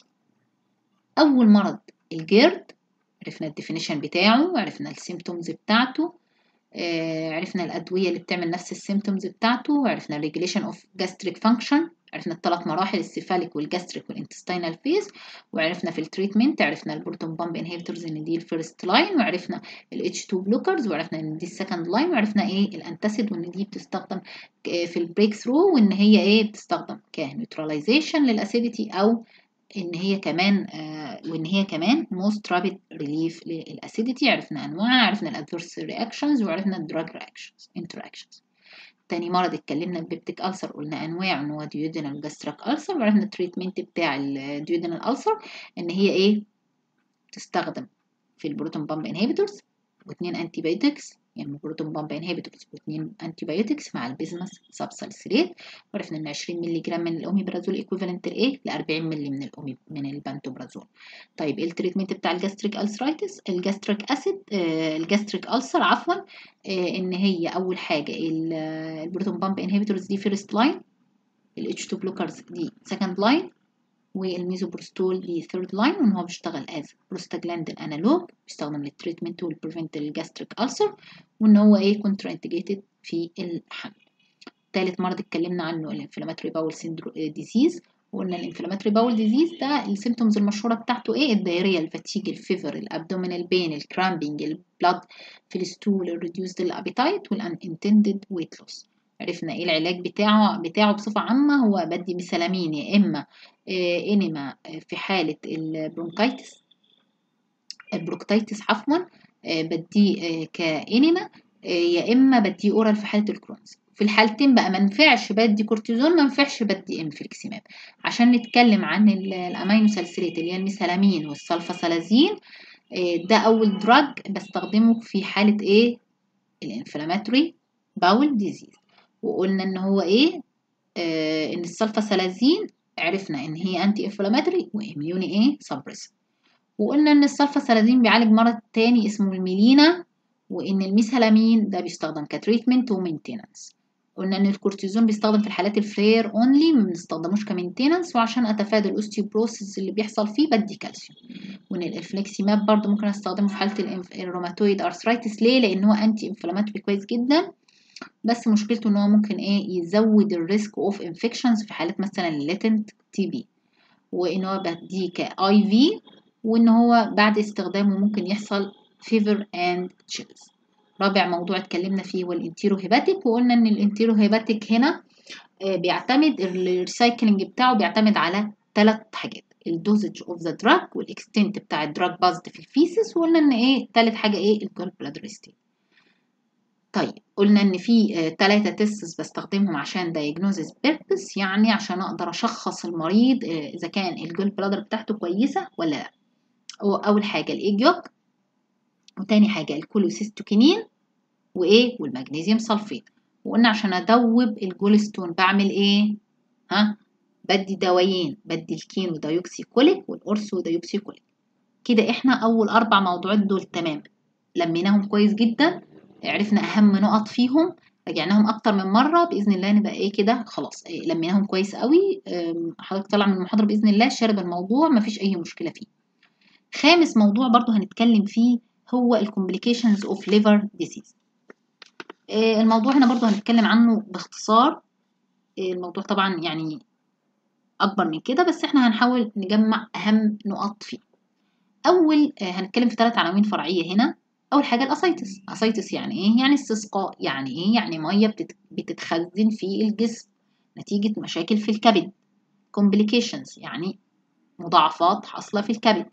اول مرض الجيرد عرفنا الديفينيشن بتاعه عرفنا السيمتومز بتاعته آه، عرفنا الادويه اللي بتعمل نفس السيمتومز بتاعته عرفنا الريجوليشن اوف جاستريك فانكشن عرفنا الثلاث مراحل السيفاليك والجاستريك والانتستينال فيز وعرفنا في التريتمنت عرفنا البروتون بامب انهبيتورز ان دي الفيرست لاين وعرفنا الاتش 2 بلوكرز وعرفنا ان دي السكند لاين وعرفنا ايه الانتاسيد وان دي بتستخدم في البريك ثرو وان هي ايه بتستخدم كنيوتراليزيشن للاسيديتي او ان هي كمان آه وان هي كمان موست رابيد ريليف للاسيديتي عرفنا انواعها عرفنا الادفيرس رياكشنز وعرفنا الدراج رياكشنز انتراكشنز تاني مرض اتكلمنا البيبتيك ألسر قلنا أنواع إن هو ديودينال جاستريك ألسر وعرفنا التريتمنت بتاع الديودينال ألسر إن هي إيه تستخدم في البروتون بامب انهبيتورز واثنين انتي بايوتكس يعني بروتون بامب انهبيتورز واثنين انتي بايوتكس مع البيزمس سابسالسيليت وعرفنا ان 20 مللي جرام من الاوميبرازول ايكويفالنت لايه ل 40 مللي من الاومي من البانتوبرازول طيب ايه التريتمنت بتاع الجاستريك السرايتس الجاستريك اسيد آه الجاستريك السر عفوا آه ان هي اول حاجه البروتون بامب انهبيتورز دي فيرست لاين الاتش 2 بلوكرز دي سكند لاين والميزوبروستول دي ثيرد لاين وان هو بيشتغل از بروستاجلاندين انالوج بيستخدم للتريتمنت والبريفنت الجاستريك ألسر وان هو ايه كونترا انديكيتد في الحمل تالت مرض اتكلمنا عنه الانفلاماتوري باول ديزيز وقلنا الانفلاماتوري باول ديزيز ده السيمتومز المشهوره بتاعته ايه الدايريا الفاتيج الفيفر الابدومينال بين الكرامبنج البلاد في الستول الريديوسد الابيتايت والان انتندد ويت لوس عرفنا ايه العلاج بتاعه بتاعه بصفة عامة هو بدي مسلامين يا اما إيه انما في حالة البرونكايتس البروكتايتس عفوا بديه كانما يا اما بديه اورال في حالة الكرونز في الحالتين بقى ما نفعش بدي كورتيزون ما نفعش بدي انفليكسيماب عشان نتكلم عن الامينو سالسيليت اللي هي الميثالامين والسلفاسالازين ده اول دراج بستخدمه في حالة ايه الانفلاماتوري باول ديزيز وقلنا ان هو ايه آه ان السلفاسالازين عرفنا ان هي انتي انفلاماتوري واميوني ايه سبريس وقلنا ان السلفاسالازين بيعالج مرض تاني اسمه الميلينا وان الميثالامين ده بيستخدم كتريتمنت ومينتيننس قلنا ان الكورتيزون بيستخدم في الحالات الفلير اونلي ما بنستخدموش كمينتيننس وعشان اتفادى الاوستيوبروسيس اللي بيحصل فيه بدي كالسيوم وان الانفليكسيماب برضو ممكن استخدمه في حاله الروماتويد ارثرايتس ليه لان هو انتي انفلاماتوري كويس جدا بس مشكلته ان هو ممكن ايه يزود الريسك اوف انفكشنز في حالات مثلا الليتنت تي بي وان هو بديه كاي في وان هو بعد استخدامه ممكن يحصل فيفر اند تشيلز رابع موضوع اتكلمنا فيه هو الانتيرو هيباتيك وقلنا ان الانتيرو هيباتيك هنا بيعتمد الريسايكلينج بتاعه بيعتمد على ثلاث حاجات الدوزج اوف ذا دراج والاكستنت بتاع الدراج بازد في الفيسس وقلنا ان ايه ثالث حاجه ايه الجول بلادر ستيت طيب قلنا ان في ثلاثة تيستس بستخدمهم عشان دايجنوزيس بيربس يعني عشان اقدر اشخص المريض اذا كان الجول بلادر بتاعته كويسة ولا لا اول حاجة الايجيوك وتاني حاجة الكولوسيستوكينين وايه والمغنيسيوم سلفيت وقلنا عشان ادوب الجولستون بعمل ايه ها بدي دوايين بدي الكينو دايوكسي كوليك والاورثو دايوكسي كوليك كده احنا اول اربع موضوعات دول تمام لميناهم كويس جدا عرفنا اهم نقط فيهم رجعناهم اكتر من مره باذن الله نبقى ايه كده خلاص إيه لميناهم كويس قوي حضرتك طالع من المحاضره باذن الله شارب الموضوع مفيش اي مشكله فيه خامس موضوع برضو هنتكلم فيه هو الكومبليكيشنز اوف ليفر ديزيز الموضوع هنا برضو هنتكلم عنه باختصار الموضوع طبعا يعني اكبر من كده بس احنا هنحاول نجمع اهم نقط فيه اول هنتكلم في ثلاث عناوين فرعيه هنا اول حاجه الاسيتس اسيتس يعني ايه يعني استسقاء يعني ايه يعني ميه بتتخزن في الجسم نتيجه مشاكل في الكبد complications يعني مضاعفات حاصله في الكبد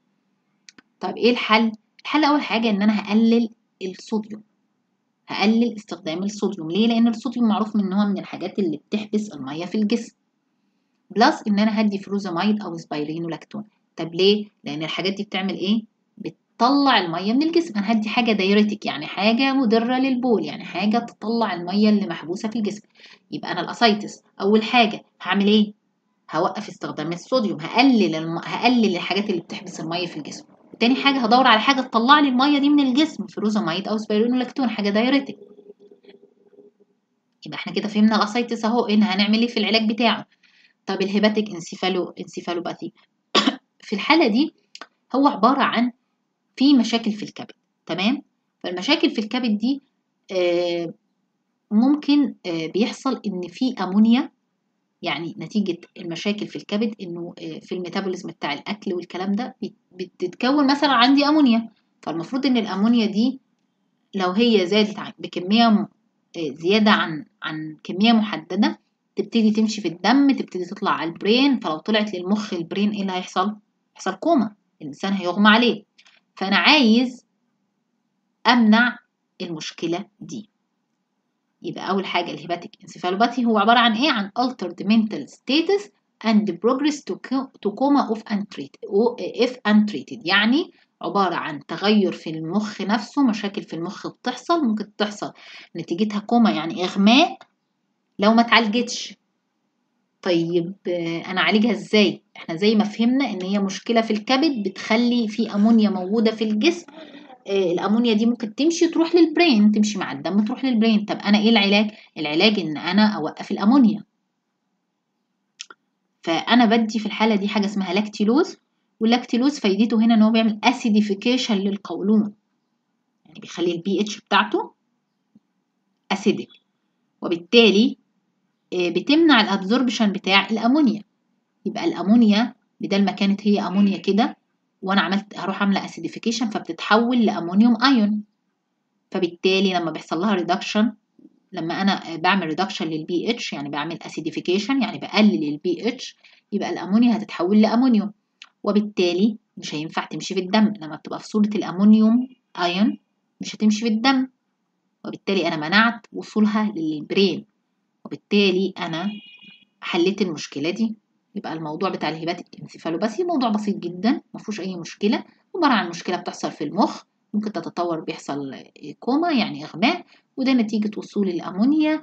طيب ايه الحل الحل اول حاجه ان انا هقلل الصوديوم هقلل استخدام الصوديوم ليه لان الصوديوم معروف من هو من الحاجات اللي بتحبس الميه في الجسم بلس ان انا هدي فروزامايد او سبايرينولاكتون طب ليه لان الحاجات دي بتعمل ايه بتطلع الميه من الجسم انا هدي حاجه دايرتك يعني حاجه مضره للبول يعني حاجه تطلع الميه اللي محبوسه في الجسم يبقى انا الاسيتس اول حاجه هعمل ايه هوقف استخدام الصوديوم هقلل الم... هقلل الحاجات اللي بتحبس الميه في الجسم تاني حاجه هدور على حاجه تطلع لي الميه دي من الجسم فيروزاميد او سبيرونولاكتون حاجه دايريتك يبقى احنا كده فهمنا الاسايتس اهو ان هنعمل ايه في العلاج بتاعه طب الهيباتيك انسيفالو انسيفالوباثي في الحاله دي هو عباره عن في مشاكل في الكبد تمام فالمشاكل في الكبد دي آه ممكن آه بيحصل ان في امونيا يعني نتيجة المشاكل في الكبد انه آه في الميتابوليزم بتاع الاكل والكلام ده بتتكون مثلا عندي امونيا فالمفروض ان الامونيا دي لو هي زادت بكمية زيادة عن عن كمية محددة تبتدي تمشي في الدم تبتدي تطلع على البرين فلو طلعت للمخ البرين ايه اللي هيحصل؟ هيحصل كوما الانسان هيغمى عليه فانا عايز امنع المشكلة دي يبقى أول حاجة الهيباتيك انسيفالوباثي هو عبارة عن إيه؟ عن altered mental status and progress to, to coma of untreated if untreated يعني عبارة عن تغير في المخ نفسه مشاكل في المخ بتحصل ممكن تحصل نتيجتها كوما يعني إغماء لو ما اتعالجتش طيب أنا أعالجها إزاي؟ إحنا زي ما فهمنا إن هي مشكلة في الكبد بتخلي في أمونيا موجودة في الجسم الامونيا دي ممكن تمشي تروح للبرين تمشي مع الدم تروح للبرين طب انا ايه العلاج العلاج ان انا اوقف الامونيا فانا بدي في الحاله دي حاجه اسمها لاكتيلوز واللاكتيلوز فايدته هنا ان هو بيعمل اسيديفيكيشن للقولون يعني بيخلي البي اتش بتاعته اسيدك وبالتالي بتمنع الابزوربشن بتاع الامونيا يبقى الامونيا بدل ما كانت هي امونيا كده وانا عملت هروح عامله اسيديفيكيشن فبتتحول لامونيوم ايون فبالتالي لما بيحصل لها ريدكشن لما انا بعمل ريدكشن للبي اتش يعني بعمل اسيديفيكيشن يعني بقلل البي اتش يبقى الامونيا هتتحول لامونيوم وبالتالي مش هينفع تمشي في الدم لما بتبقى في صوره الامونيوم ايون مش هتمشي في الدم وبالتالي انا منعت وصولها للبرين وبالتالي انا حليت المشكله دي يبقى الموضوع بتاع الهيباتيك انسيفالوباثي موضوع بسيط جدا ما فيهوش اي مشكله عباره عن مشكله بتحصل في المخ ممكن تتطور بيحصل كوما يعني اغماء وده نتيجه وصول الامونيا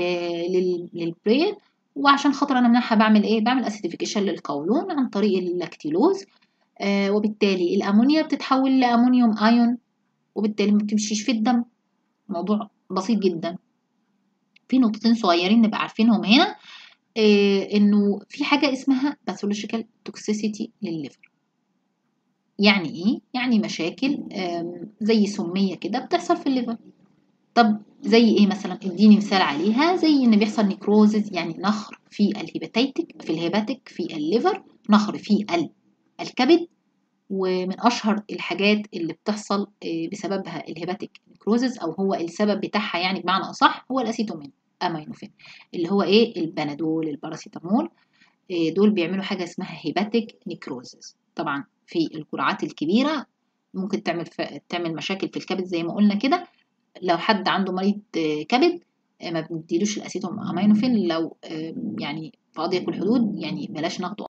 للبرين وعشان خاطر انا منها بعمل ايه بعمل اسيديفيكيشن للقولون عن طريق اللاكتيلوز وبالتالي الامونيا بتتحول لامونيوم ايون وبالتالي ما بتمشيش في الدم موضوع بسيط جدا في نقطتين صغيرين نبقى عارفينهم هنا إيه انه في حاجه اسمها باثولوجيكال توكسيسيتي للليفر يعني ايه يعني مشاكل زي سميه كده بتحصل في الليفر طب زي ايه مثلا اديني مثال عليها زي ان بيحصل نيكروزز يعني نخر في الهيباتيتك في الهيباتيك في الليفر نخر في الكبد ومن اشهر الحاجات اللي بتحصل بسببها الهيباتيك نيكروزز او هو السبب بتاعها يعني بمعنى اصح هو الاسيتومين امينوفين اللي هو ايه البنادول الباراسيتامول إيه دول بيعملوا حاجه اسمها هيباتيك نيكروزز طبعا في الجرعات الكبيره ممكن تعمل ف... تعمل مشاكل في الكبد زي ما قلنا كده لو حد عنده مريض كبد ما بنديلوش الاسيتوم امينوفين لو يعني في اضيق الحدود يعني بلاش ناخده